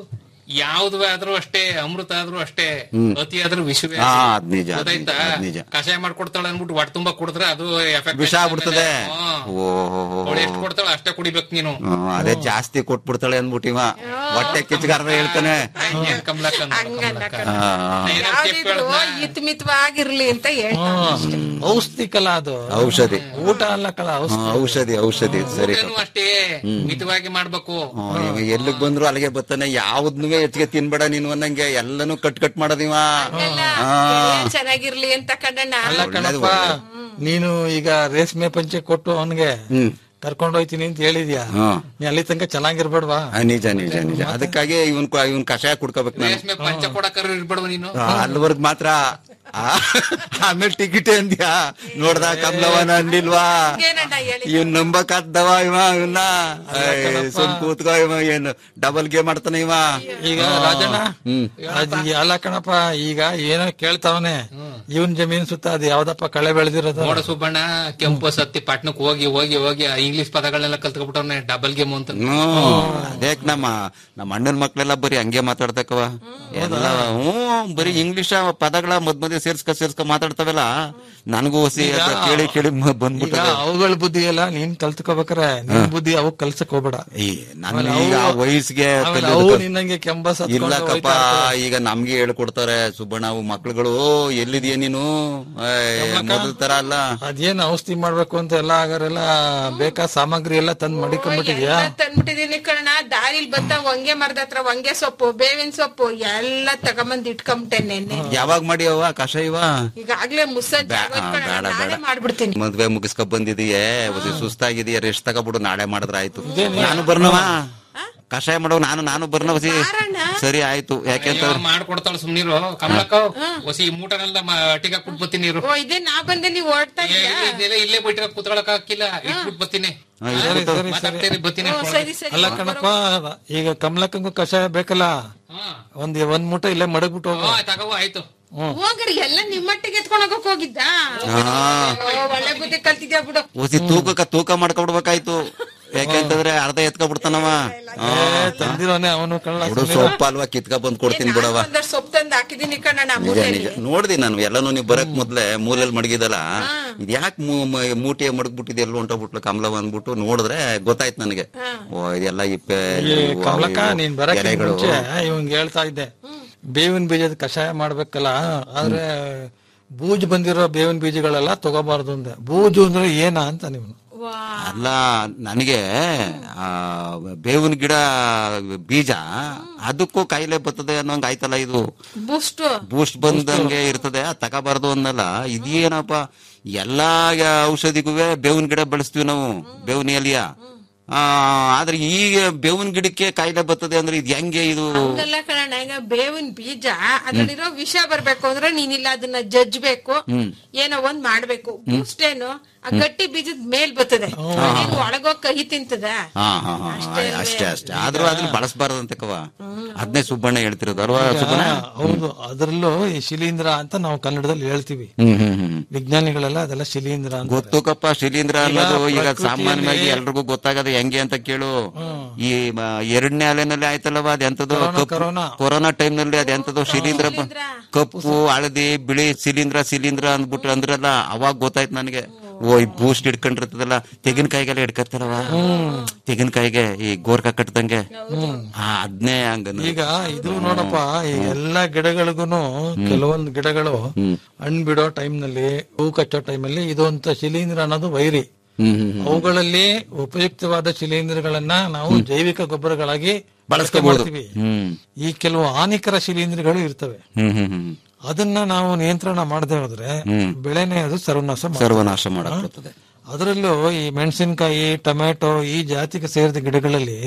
ಯಾವ್ದು ಆದ್ರೂ ಅಷ್ಟೇ ಅಮೃತ ಆದ್ರೂ ಅಷ್ಟೇ ಅತಿ ಆದ್ರೂ ವಿಷವೇ ಹಾ, ಅತಿ. ಅದ್ ನಿಜ, ಅದ್ ಗೊತ್ತಾಯ್ತಾ ನಿಜ, ಅದ್ ನಿಜ. ಕಷಾಯ ಮಾಡ್ಕೊಡ್ತಾಳೆ ಅನ್ಬಿಟ್ಟು ಹೊಟ್ಟೆ ತುಂಬಾ ಕುಡಿದ್ರೆ ಅದು ಎಫೆಕ್ಟ್ ವಿಷ ಆಗ್ಬಿಡ್ತದೆ ಓಹೋ ಅವಳು ಎಷ್ಟು ಕೊಡ್ತಾಳೆ ಅಷ್ಟೇ ಕುಡಿಬೇಕು ನೀನು ಅದೇ ಜಾಸ್ತಿ ಕೊಟ್ಬಿಡ್ತಾಳೆ ಅಂದ್ಬಿಟ್ಟಿವ ಹೊಟ್ಟೆ ಕಿಚ್ಗಾರ್ದ ಹೇಳ್ತಾನೆ ಏನ್ ಕಮಲಕ್ಕ ಅಂದ, ಹಂಗಲ್ಲ ಕಮಲಕ್ಕ. ಕಣ. ಆ, ಏನೋ ಕೆಪ್ಪ ಯಾವ್ದಿದ್ರು ಹೇಳ್ದ್ನ? ಹಿತ್ ಮಿತವಾಗಿರ್ಲಿ ಅಂತ ಹೇಳ್ತಾರೆ ಔಷಧಿ ಕಲ ಅದು ಔಷಧಿ ಊಟ ಅಲ್ಲ ಕಲ ಹಾ, ಔಷಧಿ ಔಷಧಿ ಔಷಧಿ ಸರಿ ಊಟನೂ ಅಷ್ಟೇ ಮಿತವಾಗಿ ಮಾಡ್ಬೇಕು ಹ್ಮ್, ಈಗ ಎಲ್ಲಿಗ್ ಬಂದ್ರು ಅಲ್ಲಿಗೆ ಬರ್ತಾನೆ ಯಾವ್ದನ್ನು ಹೆಚ್ಚಿಗೆ ತಿನ್ಬೇಡ ನೀನು ಅನ್ನಂಗೆ ಎಲ್ಲಾನು ಕಟ್ ಕಟ್ ಮಾಡೋದಿವ ಎಲೆ ಚೆನ್ನಾಗಿರ್ಲಿ ಅಂತ ಕಣ್ಣಣ್ಣ ಅಲ್ಲ ಕಣಪ್ಪ ನೀನು ಈಗ ರೇಷ್ಮೆ ಪಂಚೆ ಕೊಟ್ಟು ಅವನ್ಗೆ ಹ್ಮ್ ಕರ್ಕೊಂಡ್ ಹೋಯ್ತೀನಿ ಅಂತ ಹೇಳಿದ್ಯಾ ಹಾ. ನೀ ಅಲ್ಲಿ ತನಕ ಚೆನ್ನಾಗಿರ್ಬೇಡ್ವಾ ಆ, ನಿಜ ನಿಜ ನಿಜ ಅದಕ್ಕಾಗಿ ಇವನ್ ಇವನ್ ಕಷಾಯ ಕುಡ್ಕೋಬೇಕು ನಾನು ರೇಷ್ಮೆ ಪಂಚ ಕೊಡಕರ ಇರ್ಬೇಡವ ನೀನು ಆ, ಅಲ್ಲಿವರ್ಗ್ ಮಾತ್ರ ಆ, ಆಮೇಲೆ ಟಿಕೆಟ್ ಅಂದ್ಯಾ ನೋಡ್ದ ಕಮಲವನ ಅಂದಿಲ್ವಾ ಏನಣ್ಣ ಹೇಳಿ ಇವ್ ನಂಬಕಾದ್ದವ ಇವ ಇವನ್ನ ಏಯ್, ಸುಮ್ ಕೂತ್ಕೋ ಇವ ಏನು ಡಬಲ್ ಗೇಮ್ ಆಡ್ತಾನೆ ಇವ ಈಗ ರಾಜಣ್ಣ ಹ್ಮ್ ಅದ್ ಅಲ್ಲ ಕಣಪ್ಪ ಈಗ ಏನೋ ಕೇಳ್ತಾವನೆ ಇವನ್ ಜಮೀನ್ ಸುತ್ತ ಅದ್ ಯಾವ್ದಪ್ಪ ಕಳೆ ಬೆಳೆದಿರೋದು ನೋಡ ಸುಬ್ಬಣ್ಣ ಕೆಂಪು ಸತ್ತಿ ಪಟ್ನಕ್ ಹೋಗಿ ಹೋಗಿ ಹೋಗಿ ಇಂಗ್ಲಿಷ್ ಪದಗಳನ್ನೆಲ್ಲ ಕಲ್ತ್ಕೊಬಿಟ್ಟವ್ನೆ ಡಬಲ್ ಗೇಮ್ ಅಂತ ಹ್ಮ್ ಅದೇಕ್ ನಮ್ಮ ನಮ್ಮ ಅಣ್ಣನ ಮಕ್ಳೆಲ್ಲ ಬರೀ ಹಂಗೆ ಮಾತಾಡ್ತಕ್ಕವ ಎಲ್ಲ ಹ್ಮ್ ಬರೀ ಇಂಗ್ಲಿಷ್ ಪದಗಳ ಮದ್ ಮಧ್ಯೆ ಸೇರ್ಸ್ಕ ಸೇರ್ಸ್ಕ ಮಾತಾಡ್ತಾವಲ್ಲ ನನಗೂ ಹೊಸಿ ಅದ್ ಕೇಳಿ ಕೇಳಿ ಮ- ಈಗ ಬಂದ್ಬಿಟ್ಟದೆ ಅವುಗಳ ಬುದ್ಧಿ ಎಲ್ಲ ನೀನ್ ಕಲ್ತ್ಕೋಬೇಕಾರೆ ನಿನ್ ಬುದ್ಧಿ ಅವು ಕಲ್ಸಕ್ ಹೋಗ್ಬೇಡ ಈ ನನ್ನ ಈಗ ಆ ವಯಸ್ಸಿಗೆ ಆಮೇಲೆ ಕಲಿಯೋದು ಅವು ಕಷ್ಟ. ನಿನ್ನಂಗೆ ಕೆಂಬ ಇಲ್ಲಕ್ಕಪ್ಪ ಈಗ ನಮ್ಗೆ ಹೇಳ್ಕೊಡ್ತಾರೆ ಸುಬ್ಬಣ್ಣ ಅವು ಮಕ್ಳುಗಳು ಎಲ್ಲಿದ್ಯಾ ನೀನು ಏಯ್, ಮೊದಲ ತರ ಅಲ್ಲ ಅದೇನ್ ಔಷಧಿ ಮಾಡ್ಬೇಕು ಅಂತ ಎಲ್ಲ ಆಗರೆಲ್ಲ ಬೇಕಾ ಸಾಮಗ್ರಿ ಎಲ್ಲ ತಂದ್ ಮಡಿಕೊಂಡ್ಬಿಟ್ಟಿದ್ಯಾ ಎಲ್ಲ ತಂದ್ಬಿಟ್ಟಿದೀನಿ ಕಣ ದಾರಿಲ್ ಬತ್ತ ಹೊಂಗೆ ಮರದ ಹತ್ರ ಹೊಂಗೆ ಸೊಪ್ಪು ಬೇವಿನ ಸೊಪ್ಪು ಎಲ್ಲ ತಗೊಂಬಂದ್ ಇಟ್ಕೊಂಬಿಟ್ಟೆ ನೆನ್ನೆ ಯಾವಾಗ ಮಾಡಿ ಅವ ಕಷಾಯವ ಈಗಾಗ್ಲೇ ಮುಸ್ಸಜ್ಜೆ ಬ್ಯಾ- ಆಗೋಯ್ತ್ ಕಣಣ್ಣ, ಬೇಡ, ನಾಳೆ ಬೇಡ. ಮಾಡ್ಬಿಡ್ತೀನಿ ಮದ್ವೆ ಮುಗಿಸ್ಕೊ ಬಂದಿದೀಯೇ ಒಂದು ಸುಸ್ತಾಗಿದೀಯ ರೆಸ್ಟ್ ತಗೋಬಿಡು ನಾಳೆ ಮಾಡಿದ್ರ ಆಯ್ತು ನಾನು ಬರ್ನವ ಕಷಾಯ ಮಾಡೋ ನಾನು ನಾನು ಬರ್ನ ಹೊಸಿ ಸರಿ ಆಯ್ತು ಯಾಕೆಂತ ಮಾಡ್ಕೊಡ್ತಾಳ ಸುಮ್ನಿರು ಕಮಲಕ್ಕ ಹೊಸಿ ಮೂಟನೆಲ್ಲ ಅಟ್ಟಿಗೆ ಹಾಕ್ಬಿಟ್ಟು ಬರ್ತೀನಿ ನೀರು ಓ ಇದೇ ನಾ ಬಂದೆ ನೀವ್ ಓಡ್ತಾ ಏ, ಇದೀಯಾ ಇದೆಲ್ಲ ಇಲ್ಲೇ ಬಿಟ್ಟಿರ ಕುತ್ಕೊಳಕ್ ಹಾಕಿಲ್ಲ ಇಟ್ಬಿಟ್ಟು ಬರ್ತೀನಿ ಸರಿ ಸರಿ ಮಾತಾಡ್ತೀರಿ ಬರ್ತೀನಿ ಓ, ಸರಿ ಸರಿ ಅಲ್ಲ ಕಣಪ್ಪ ಈಗ ಕಮಲಕ್ಕಂಗೂ ಕಷಾಯ ಬೇಕಲ್ಲ ಹಾ ಒಂದ್ ಒಂದ್ ಮೂಟ ಇಲ್ಲೇ ಮಡಗ್ಬಿಟ್ಟು ಹೋಗು ಹಾ, ತಗೋ ಆಯ್ತು ಹೋಗ್ರಿ ಎಲ್ಲ ನಿಮ್ಮಟ್ಟಿಗೆ ಎತ್ಕೊಂಡ್ ಹೋಗಕ್ ಹೋಗಿದ್ದ ಓ, ಒಳ್ಳೆ ಬುದ್ಧಿ ಕಲ್ತಿದ್ಯಾ ಬಿಡು ಹೊಸಿ ತೂಕಕ್ಕ ತೂಕ ಮಾಡ್ಕೊಬಿಡ್ಬೇಕಾಯ್ತು ಯಾಕೆಂತಂದ್ರೆ ಅರ್ಧ ಎತ್ಕೊಬಿಡ್ತಾನವ ಏ, ತಂದಿರೋನೆ ಅವನು ಕಳ್ಳ ಬಿಡು ಸೊಪ್ಪ ಅಲ್ವಾ ಕಿತ್ಕ ಬಂದ್ ಕೊಡ್ತೀನಿ ಬಿಡವ ಒಂದಷ್ಟು ಸೊಪ್ಪು ತಂದು ಹಾಕಿದೀನಿ ಕಣ್ಣಣ್ಣ ನಿಜ ಮೂಟೆಲಿ ನಿಜ ನೋಡ್ದಿ ನಾನು ಎಲ್ಲಾನು ನೀವ್ ಬರಕ್ ಮೊದ್ಲೆ ಮೂಲೆಯಲ್ಲಿ ಮಡಗಿದಲ್ಲ ಇದ್ ಯಾಕೆ ಮೂಟೆ ಮಡಗ್ಬಿಟ್ಟಿದೆ ಎಲ್ಲ ಹೊಂಟೋಗ್ಬಿಟ್ಲು ಕಮಲವ ಅಂದ್ಬಿಟ್ಟು ನೋಡಿದ್ರೆ ಗೊತ್ತಾಯ್ತು ನನಗೆ ಓ ಇದೆಲ್ಲ ಇಪ್ಪೆ ಈ ಇವು, ಕಮಲಕ್ಕ ಅವು, ನೀನ್ ಬರಕ್ ಎಲೆಗಳು ಮುಂಚೆ ಇವಂಗ್ ಹೇಳ್ತಾ ಇದ್ದೆ ಬೇವಿನ ಬೀಜದ ಕಷಾಯ ಮಾಡ್ಬೇಕಲ್ಲ ಆದ್ರೆ ಬೂಜ್ ಬಂದಿರೋ ಬೇವಿನ ಬೀಜಗಳೆಲ್ಲ ತಗೋಬಾರ್ದು ಅಂದೆ ಬೂಜು ಅಂದ್ರೆ ಏನ ಅಂತ ನೀವು ಅಲ್ಲ ನನಗೆ ಆ ಬೇವಿನ ಗಿಡ ಬೀಜ ಅದಕ್ಕೂ ಕಾಯಿಲೆ ಬರ್ತದೆ ಅನ್ನೋಂಗ್ ಆಯ್ತಲ್ಲ ಇದು ಬೂಸ್ಟ್ ಬೂಸ್ಟ್ ಬಂದಂಗೆ ಇರ್ತದೆ ಅದ್ ತಗೋಬಾರ್ದು ಅನ್ನಲ್ಲ ಇದೇನಪ್ಪ ಎಲ್ಲಾ ಔಷಧಿಗೂ ಬೇವಿನ ಗಿಡ ಬೆಳೆಸ್ತೀವಿ ನಾವು ಬೇವಿನ ಎಲಿಯ ಆ, ಆದ್ರೆ ಈಗ ಬೇವಿನ ಗಿಡಕ್ಕೆ ಕಾಯಿಲೆ ಬರ್ತದೆ ಅಂದ್ರೆ ಇದು ಹೆಂಗೆ ಇದು ಹಂಗಲ್ಲ ಕಣ ಈಗ ಬೇವಿನ ಬೀಜ ಅದ್ರಲ್ಲಿರೋ ವಿಷ ಬರ್ಬೇಕು ಅಂದ್ರೆ ನೀನಿಲ್ಲ ಅದನ್ನ ಜಜ್ಬೇಕು ಏನೋ ಒಂದ್ ಮಾಡ್ಬೇಕು ಬೂಸ್ಟ್ ಏನು ಆ ಗಟ್ಟಿ ಬೀಜದ ಮೇಲ್ ಬರ್ತದೆ ಅದೇನ್ ಒಳಗೋಗ್ ಕಹಿ ತಿಂತದ ಹಾ ಹಾ ಹಾ ಅಷ್ಟೇ ಅಷ್ಟೇ ಆದ್ರೂ ಅದನ್ನ ಬಳಸಬಾರ್ದಂತೆ ಕವ ಅದನ್ನೇ ಸುಬ್ಬಣ್ಣ ಹೇಳ್ತಿರೋದು ಅಲ್ವಾ ಸುಬ್ಬಣ್ಣ ಹೌದು ಅದರಲ್ಲೂ ಈ ಶಿಲೀಂಧ್ರ ಅಂತ ನಾವು ಕನ್ನಡದಲ್ಲಿ ಹೇಳ್ತೀವಿ ಹ್ಮ್ ಹ್ಮ್ ಹ್ಮ್ ವಿಜ್ಞಾನಿಗಳೆಲ್ಲ ಅದೆಲ್ಲ ಶಿಲೀಂಧ್ರ ಅಂತ ಗೊತ್ತು ಕಪ್ಪ ಶಿಲೀಂಧ್ರ ಅನ್ನೋದು ಈಗ ಪ್ರಕೃತಿಯಲ್ಲಿ- ಸಾಮಾನ್ಯವಾಗಿ ಎಲ್ರಿಗೂ ಗೊತ್ತಾಗದೆ ಹೆಂಗೆ ಅಂತ ಕೇಳು ಈ ಮ- ಎರಡನೇ ಅಲೆನಲ್ಲಿ ಆಯ್ತಲ್ಲವ ಅದೆಂತದ್ದು ಕೊರೋನಾ, ಕಪ್ಪು- ಕೊರೋನಾ. ಕೊರೋನಾ ಟೈಮ್ ನಲ್ಲಿ ಅದೆಂತದ್ದು ಶಿಲೀಂಧ್ರ ಬ- ಕಪ್ಪು ಹಳದಿ ಬಿಳಿ ಶಿಲೀಂಧ್ರ ಶಿಲೀಂಧ್ರ ಅಂದ್ಬಿಟ್ಟು ಅಂದ್ರಲ್ಲ ಅವಾಗ ಗೊತ್ತಾಯ್ತು ನನಗೆ ಓ ಈ ಬೂಸ್ಟ್ ಹಿಡ್ಕೊಂಡಿರ್ತದಲ್ಲ ತೆಂಗಿನಕಾಯಿಗೆಲ್ಲ ಹಿಡ್ಕತ್ತಾರವ ತೆಂಗಿನಕಾಯಿಗೆ ಈ ಗೋರ್ಕ ಕಟ್ಟದಂಗೆ ಹಾ ಅದ್ನೇ ಹಂಗ ಈಗ ಇದು ನೋಡಪ್ಪ ಈ ಎಲ್ಲಾ ಗಿಡಗಳಿಗೂನು ಕೆಲವೊಂದು ಗಿಡಗಳು ಹಣ್ಣು ಬಿಡೋ ಟೈಮ್ ನಲ್ಲಿ ಹೂ ಕಚ್ಚೋ ಟೈಮ್ ಅಲ್ಲಿ ಇದು ಅಂತ ಶಿಲೀಂಧ್ರ ಅನ್ನೋದು ವೈರಿ ಹ್ಮ್ ಹ್ಮ್ ಅವುಗಳಲ್ಲಿ ಉಪಯುಕ್ತವಾದ ಶಿಲೀಂಧ್ರಗಳನ್ನ ನಾವು ಜೈವಿಕ ಗೊಬ್ಬರಗಳಾಗಿ ಬಳಸ್ಕೋಬಹುದು ಮಾಡ್ತೀವಿ ಹ್ಮ್ ಈ ಕೆಲವು ಹಾನಿಕರ ಶಿಲೀಂಧ್ರಗಳು ಇರ್ತವೆ ಹ್ಮ್ ಹ್ಮ್ ಹ್ಮ್ ಅದನ್ನ ನಾವು ನಿಯಂತ್ರಣ ಮಾಡದೆ ಹೋದ್ರೆ ಬೆಳೆನೇ ಅದು ಸರ್ವನಾಶ ಮಾಡ್ತದೆ. ಸರ್ವನಾಶ ಮಾಡಕ್ ಅದರಲ್ಲೂ ಈ ಮೆಣಸಿನಕಾಯಿ ಟೊಮೆಟೊ ಈ ಜಾತಿಗೆ ಸೇರಿದ ಗಿಡಗಳಲ್ಲಿ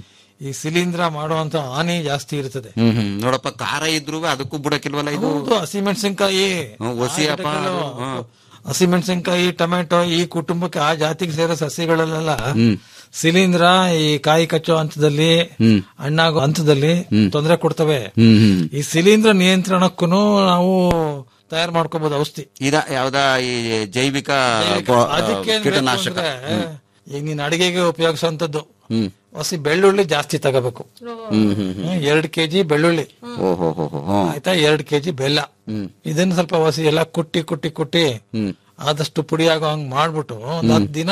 ಈ ಶಿಲೀಂಧ್ರ ಮಾಡುವಂತ ಹಾನಿ ಜಾಸ್ತಿ ಇರ್ತದೆ ಹ್ಮ್ ಹ್ಮ್ ನೋಡಪ್ಪ ಖಾರ ಇದ್ರು ಅದಕ್ಕೂ ಬಿಡಕ್ಕಿಲ್ವಲ್ಲ ಇದು ಹೌದು ಹಸಿಮೆಣಸಿನಕಾಯಿ ಹ್ಮ್, ಒಸಿಯಪ್ಪ ಅದು, ಹ್ಮ್. ಹಸಿಮೆಣಸಿನಕಾಯಿ ಟೊಮೆಟೊ ಈ ಕುಟುಂಬಕ್ಕೆ ಆ ಜಾತಿಗೆ ಸೇರೋ ಸಸ್ಯಗಳಲ್ಲೆಲ್ಲ ಶಿಲೀಂಧ್ರ ಈ ಕಾಯಿ ಕಚ್ಚೋ ಹಂತದಲ್ಲಿ ಹಣ್ಣಾಗೋ ಹಂತದಲ್ಲಿ ತೊಂದರೆ ಕೊಡ್ತವೆ ಹ್ಮ್ ಹ್ಮ್ ಈ ಶಿಲೀಂಧ್ರ ನಿಯಂತ್ರಣಕ್ಕೂ ನಾವು ತಯಾರು ಮಾಡ್ಕೋಬಹುದು ಔಷಧಿ ಇದ ಯಾವ್ದ ಈ ಜೈವಿಕ ಗೊ- ಅದಕ್ಕೆ ಏನ್ ಬೇಕು ಕೀಟನಾಶಕ ಅಂದ್ರೆ, ಈಗ ನೀನ್ ಅಡಿಗೆಗೆ ಉಪಯೋಗಿಸುವಂತದ್ದು ಹ್ಮ್ ಹಸಿ ಬೆಳ್ಳುಳ್ಳಿ ಜಾಸ್ತಿ ತಗೋಬೇಕು ಹ್ಮ್ ಹ್ಮ್ ಹ್ಮ್ ಎರಡ್ ಕೆಜಿ ಬೆಳ್ಳುಳ್ಳಿ ಓಹೋ ಹೋ ಹೋ ಹೋ ಆಯ್ತಾ ಎರಡ್ ಕೆಜಿ ಬೆಲ್ಲ ಇದನ್ನ ಸ್ವಲ್ಪ ಹಸಿ ಎಲ್ಲ ಕುಟ್ಟಿ ಕುಟ್ಟಿ ಕುಟ್ಟಿ ಆದಷ್ಟು ಪುಡಿ ಆಗೋ ಹಂಗ್ ಮಾಡ್ಬಿಟ್ಟು ಒಂದ್ ಹತ್ತು ದಿನ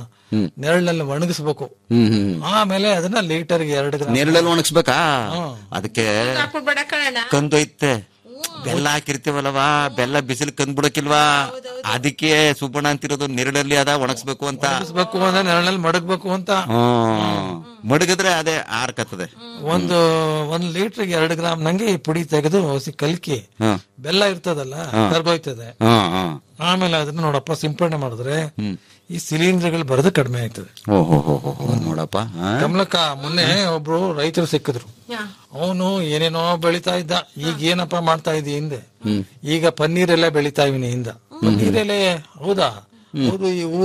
ನೆರಳಲ್ಲಿ ಒಣಗಿಸ್ಬೇಕು ಹ್ಮ್ ಹ್ಮ್ ಆಮೇಲೆ ಅದನ್ನ ಲೀಟರ್ಗೆ ಎರಡು ಗ್ರಾಮ್ ನೆರಳಲ್ಲಿ ಒಣಗಿಸ್ಬೇಕಾ ಅದಕ್ಕೆ ಹಾಕ್ಬಿಡ್ಬೇಡ ಕಣ ಕಂದೊಯ್ತೆ ಬೆಲ್ಲ ಹಾಕಿರ್ತೀವಲ್ಲವಾ ಬೆಲ್ಲ ಬಿಸಿಲು ಕಂದ್ ಬಿಡಕ್ಕಿಲ್ವಾ ಅದಕ್ಕೆ ಸುಬ್ಬಣ್ಣ ಅಂತಿರೋದು ನೆರಳಲ್ಲಿ ಅದ ಒಣಗಿಸ್ಬೇಕು ಅಂತ ಒಣಗಿಸ್ಬೇಕು ಅಂದ್ರೆ ನೆರಳಲ್ಲಿ ಮಡಗ್ಬೇಕು ಅಂತ ಹ್ಮ್ ಮಡಗಿದ್ರೆ ಅದೇ ಆರ್ಕತ್ತದೆ ಒಂದು ಒಂದ್ ಲೀಟರ್ಗೆ ಎರಡು ಗ್ರಾಮ್ ನಂಗೆ ಈ ಪುಡಿ ತೆಗೆದು ಹಸಿ ಕಲ್ಕಿ ಹ್ಮ್ ಬೆಲ್ಲ ಇರ್ತದಲ್ಲ ಕರ್ಗೋಯ್ತದೆ ಹ್ಮ್ ಹ್ಮ್ ಆಮೇಲೆ ಅದನ್ನ ನೋಡಪ್ಪ ಸಿಂಪಡಣೆ ಮಾಡಿದ್ರೆ ಈ ಶಿಲೀಂಧ್ರಗಳು ಬರೋದು ಕಡಿಮೆ ಆಯ್ತದೆ ಓಹೋ ಹೋ ಹೋ ಹೋ ನೋಡಪ್ಪ ಹಾ? ಕಮಲಕ್ಕ ಮೊನ್ನೆ ಒಬ್ರು ರೈತರು ಸಿಕ್ಕಿದ್ರು ಅವನು ಏನೇನೋ ಬೆಳಿತಾ ಇದ್ದ ಈಗ ಏನಪ್ಪ ಮಾಡ್ತಾ ಇದ್ದಿ ಹಿಂದೆ ಈಗ ಪನ್ನೀರ್ ಎಲ್ಲ ಬೆಳಿತಾ ಇವಿನಿ ಹಿಂದ ಪನ್ನೀರ್ ಎಲೆ ಹೌದಾ ಹೌದು ಈ ಹೂ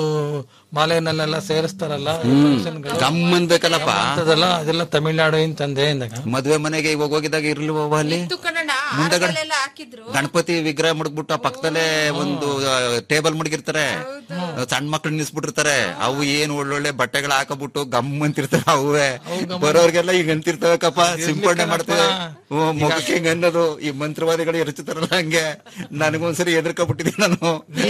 ಮಾಲೆನಲ್ಲೆಲ್ಲ ಸೇರಿಸ್ತಾರಲ್ಲ ಈ ಫಂಕ್ಷನ್ಗಳು. ಗಮ್ಮನ್ ಬೇಕಲ್ಲಪ್ಪ ಅಂತದಲ್ಲ ಅದೆಲ್ಲ ತಮಿಳ್ನಾಡು ತಂದೆ ಅಂದಾಗ ಮದ್ವೆ ಮನೆಗೆ ಇವಾಗ ಹೋಗಿದಾಗ ಇರ್ಲಿಲ್ವ ಅಲ್ಲಿ ಕನ್ನಡ ಮುಂದಗಡೆ ಆರ್ಗಳೆಲ್ಲ ಹಾಕಿದ್ರು ಗಣಪತಿ ವಿಗ್ರಹ ಮುಡ್ಬಿಟ್ಟು ಆ ಪಕ್ಕದಲ್ಲೇ ಒಂದು ಟೇಬಲ್ ಮುಡ್ಗಿರ್ತಾರೆ ಸಣ್ಣ ಮಕ್ಳು ನಿಲ್ಸ್ಬಿಟ್ಟಿರ್ತಾರೆ ಅವು ಏನ್ ಒಳ್ಳೊಳ್ಳೆ ಬಟ್ಟೆಗಳು ಹಾಕಬಿಟ್ಟು ಗಮ್ ಅಂತಿರ್ತಾರೆ ಅವುವೆ ಬರೋರ್ಗೆಲ್ಲ ಈಗ ಅಂತಿರ್ತವೆ ಕಪ್ಪ ಸಿಂಪಡಣೆ ಮಾಡ್ತೇವೆ ಹ್ಮ್, ಮುಖಕ್ಕೆ ಹಿಂಗ್ ಅನ್ನೋದು ಈ ಮಂತ್ರವಾದಿಗಳು ಎರಚುತ್ತಾರಲ್ಲ ಹಂಗೆ ನನಗೊಂದ್ಸರಿ ಎದುರ್ಕೊಬಿಟ್ಟಿದ್ದೀನಿ ನಾನು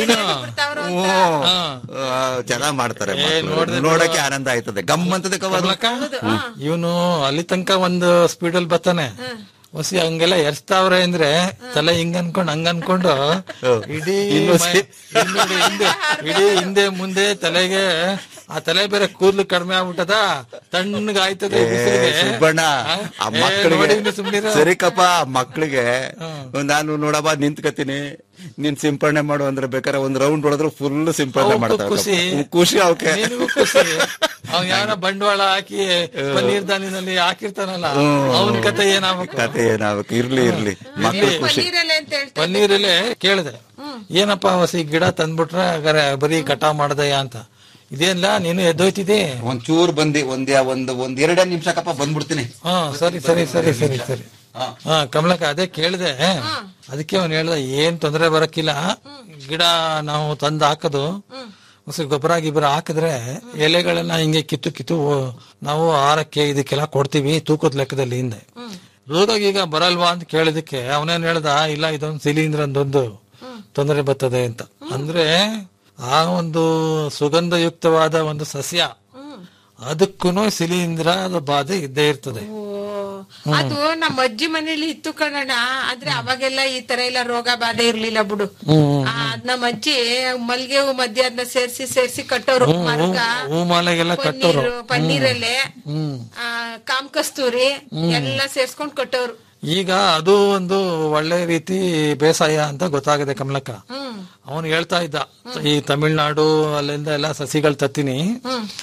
ಹ್ಮ್. ಆ, ಚೆನ್ನಾಗ್ ಮಾಡ್ತಾರೆ ಮಕ್ಳು. ನೋಡಕ್ಕೆ ಆನಂದ ಆಯ್ತದೆ ಗಮ್ ಅಂತದೆ ಕವ ಅದು. ಇವನು ಅಲ್ಲಿ ತನಕ ಒಂದು ಸ್ಪೀಡಲ್ಲಿ ಬರ್ತಾನೆ ಹೊಸಿ ಹಂಗೆಲ್ಲ ಎರ್ಸ್ತಾವ್ರೆ ಅಂದ್ರೆ ತಲೆ ಹಿಂಗ್ ಅನ್ಕೊಂಡ್ ಹಂಗ್ ಅನ್ಕೊಂಡು ಇಡೀ ಇನ್ನು ಮೈ- ಹಿಂದೆ ಹಿಂದೆ ಇಡೀ ಹಿಂದೆ ಮುಂದೆ ತಲೆಗೆ ಆ ತಲೆ ಬೇರೆ ಕೂದ್ಲು ಕಡಿಮೆ ಆಗ್ಬಿಟ್ಟದ ತಣ್ಣಗ ಆಯ್ತದೆ ಏ, ಬಿಸಿಲಿಗೆ. ಸುಬ್ಬಣ್ಣ ಆ ಏ, ಮಕ್ಕಳಿಗೆ ನೋಡಿ ಇನ್ನು ಸುಮ್ನಿರು. ಸರಿಕಪ್ಪ ಮಕ್ಕಳಿಗೆ ನಾನು ನೋಡಪ್ಪ ನಿಂತ್ಕತೀನಿ ನೀನ್ ಸಿಂಪಡಣೆ ಮಾಡು ಅಂದ್ರೆ ಬೇಕಾದ್ರೆ ಒಂದ್ ರೌಂಡ್ ಹೊಡೆದ್ರು ಫುಲ್ ಸಿಂಪಡಣೆ ಅವ್ಕು ಮಾಡ್ತಾವೆ ಖುಷಿ. ಕಪ್ಪ. ಖುಷಿ ಅವಕ್ಕೆ ನಿನಗೂ ಖುಷಿ ಅವ್ನ್ ಯಾರ ಬಂಡವಾಳ ಹಾಕಿ ಪನ್ನೀರ್ ದಾನಿನಲ್ಲಿ ಹಾಕಿರ್ತಾನಲ್ಲ ಅವನ ಕತೆ ಏನಾಗ್ಬೇಕು ಕತೆ ಏನಾಗಬೇಕು ಇರ್ಲಿ ಇರ್ಲಿ ಮಕ್ಳು ಖುಷಿ ಪನ್ನೀರಲ್ಲೇ ಅಂತ ಹೇಳ್ತಾರೆ ಪನ್ನೀರಲ್ಲೇ ಕೇಳಿದೆ ಏನಪ್ಪಾ ಹೊಸಿ ಗಿಡ ತಂದ್ಬಿಟ್ರೆ ಹಾಗಾರೆ ಬರೀ ಕಟಾವ್ ಮಾಡ್ದಯ್ಯ ಅಂತ ಇದೇನಿಲ್ಲ ನೀನು ಎದ್ದೋಯ್ತಿದ್ದಿ ಒಂದ್ ಚೂರ್ ಬಂದಿ ಒಂದ್ ಒಂದ್ ಒಂದ್ ಎರಡೇ ನಿಮಿಷಕ್ಕಪ್ಪ ಬಂದ್ಬಿಡ್ತೀನಿ ಹಾ ಸರಿ ಸರಿ ಸರಿ ಸರಿ ಸರಿ ಹಾ ಕಮಲಕ್ಕ ಅದೇ ಕೇಳಿದೆ ಅದಕ್ಕೆ ಅವ್ನು ಹೇಳ್ದ ಏನ್ ತೊಂದರೆ ಬರಕ್ಕಿಲ್ಲ ಗಿಡ ನಾವು ತಂದು ಹಾಕೋದು ಹೊಸ ಗೊಬ್ಬರ ಗಿಬ್ಬರ ಹಾಕಿದ್ರೆ ಎಲೆಗಳನ್ನ ಹಿಂಗೆ ಕಿತ್ತು ಕಿತ್ತು ನಾವು ಆರಕ್ಕೆ ಇದಕ್ಕೆಲ್ಲ ಕೊಡ್ತೀವಿ ತೂಕದ ಲೆಕ್ಕದಲ್ಲಿ ಹಿಂದೆ ರೋಗ ಈಗ ಬರಲ್ವಾ ಅಂತ ಕೇಳಿದಕ್ಕೆ ಅವನೇನ್ ಹೇಳ್ದ ಇಲ್ಲ ಇದೊಂದು ಶಿಲೀಂಧ್ರದೊಂದು ತೊಂದರೆ ಬರ್ತದೆ ಅಂತ ಅಂದ್ರೆ ಆ ಒಂದು ಸುಗಂಧಯುಕ್ತವಾದ ಒಂದು ಸಸ್ಯ ಅದಕ್ಕೂ ಶಿಲೀಂಧ್ರದ ಬಾಧೆ ಇದ್ದೇ ಇರ್ತದೆ ಓ, ಅದು ನಮ್ಮ ಅಜ್ಜಿ ಮನೇಲಿ ಇತ್ತು ಕಣಣ್ಣ ಆದ್ರೆ ಅವಾಗೆಲ್ಲ ಈ ತರ ಎಲ್ಲ ರೋಗ ಬಾಧೆ ಇರ್ಲಿಲ್ಲ ಬಿಡು ಆ, ಅದ್ ನಮ್ಮ ಅಜ್ಜಿ ಮಲ್ಗೆ ಹೂ ಮಧ್ಯ ಅದನ್ನ ಸೇರ್ಸಿ ಸೇರ್ಸಿ ಕಟ್ಟೋರು ಮರ್ಗ ಹೂ ಮಾಲೆಗೆಲ್ಲ ಕಟ್ಟೋರು ಪನ್ನೀರು ಪನ್ನೀರಲ್ಲೇ ಆ, ಕಾಮ್ ಕಸ್ತೂರಿ ಎಲ್ಲ ಸೇರ್ಸ್ಕೊಂಡ್ ಕಟ್ಟೋರು ಈಗ ಅದು ಒಂದು ಒಳ್ಳೆ ರೀತಿ ಬೇಸಾಯ ಅಂತ ಗೊತ್ತಾಗಿದೆ ಕಮಲಕ್ಕ ಅವನು ಹೇಳ್ತಾ ಇದ್ದ ಈ ತಮಿಳ್ನಾಡು ಅಲ್ಲಿಂದ ಎಲ್ಲ ಸಸಿಗಳು ತತ್ತೀನಿ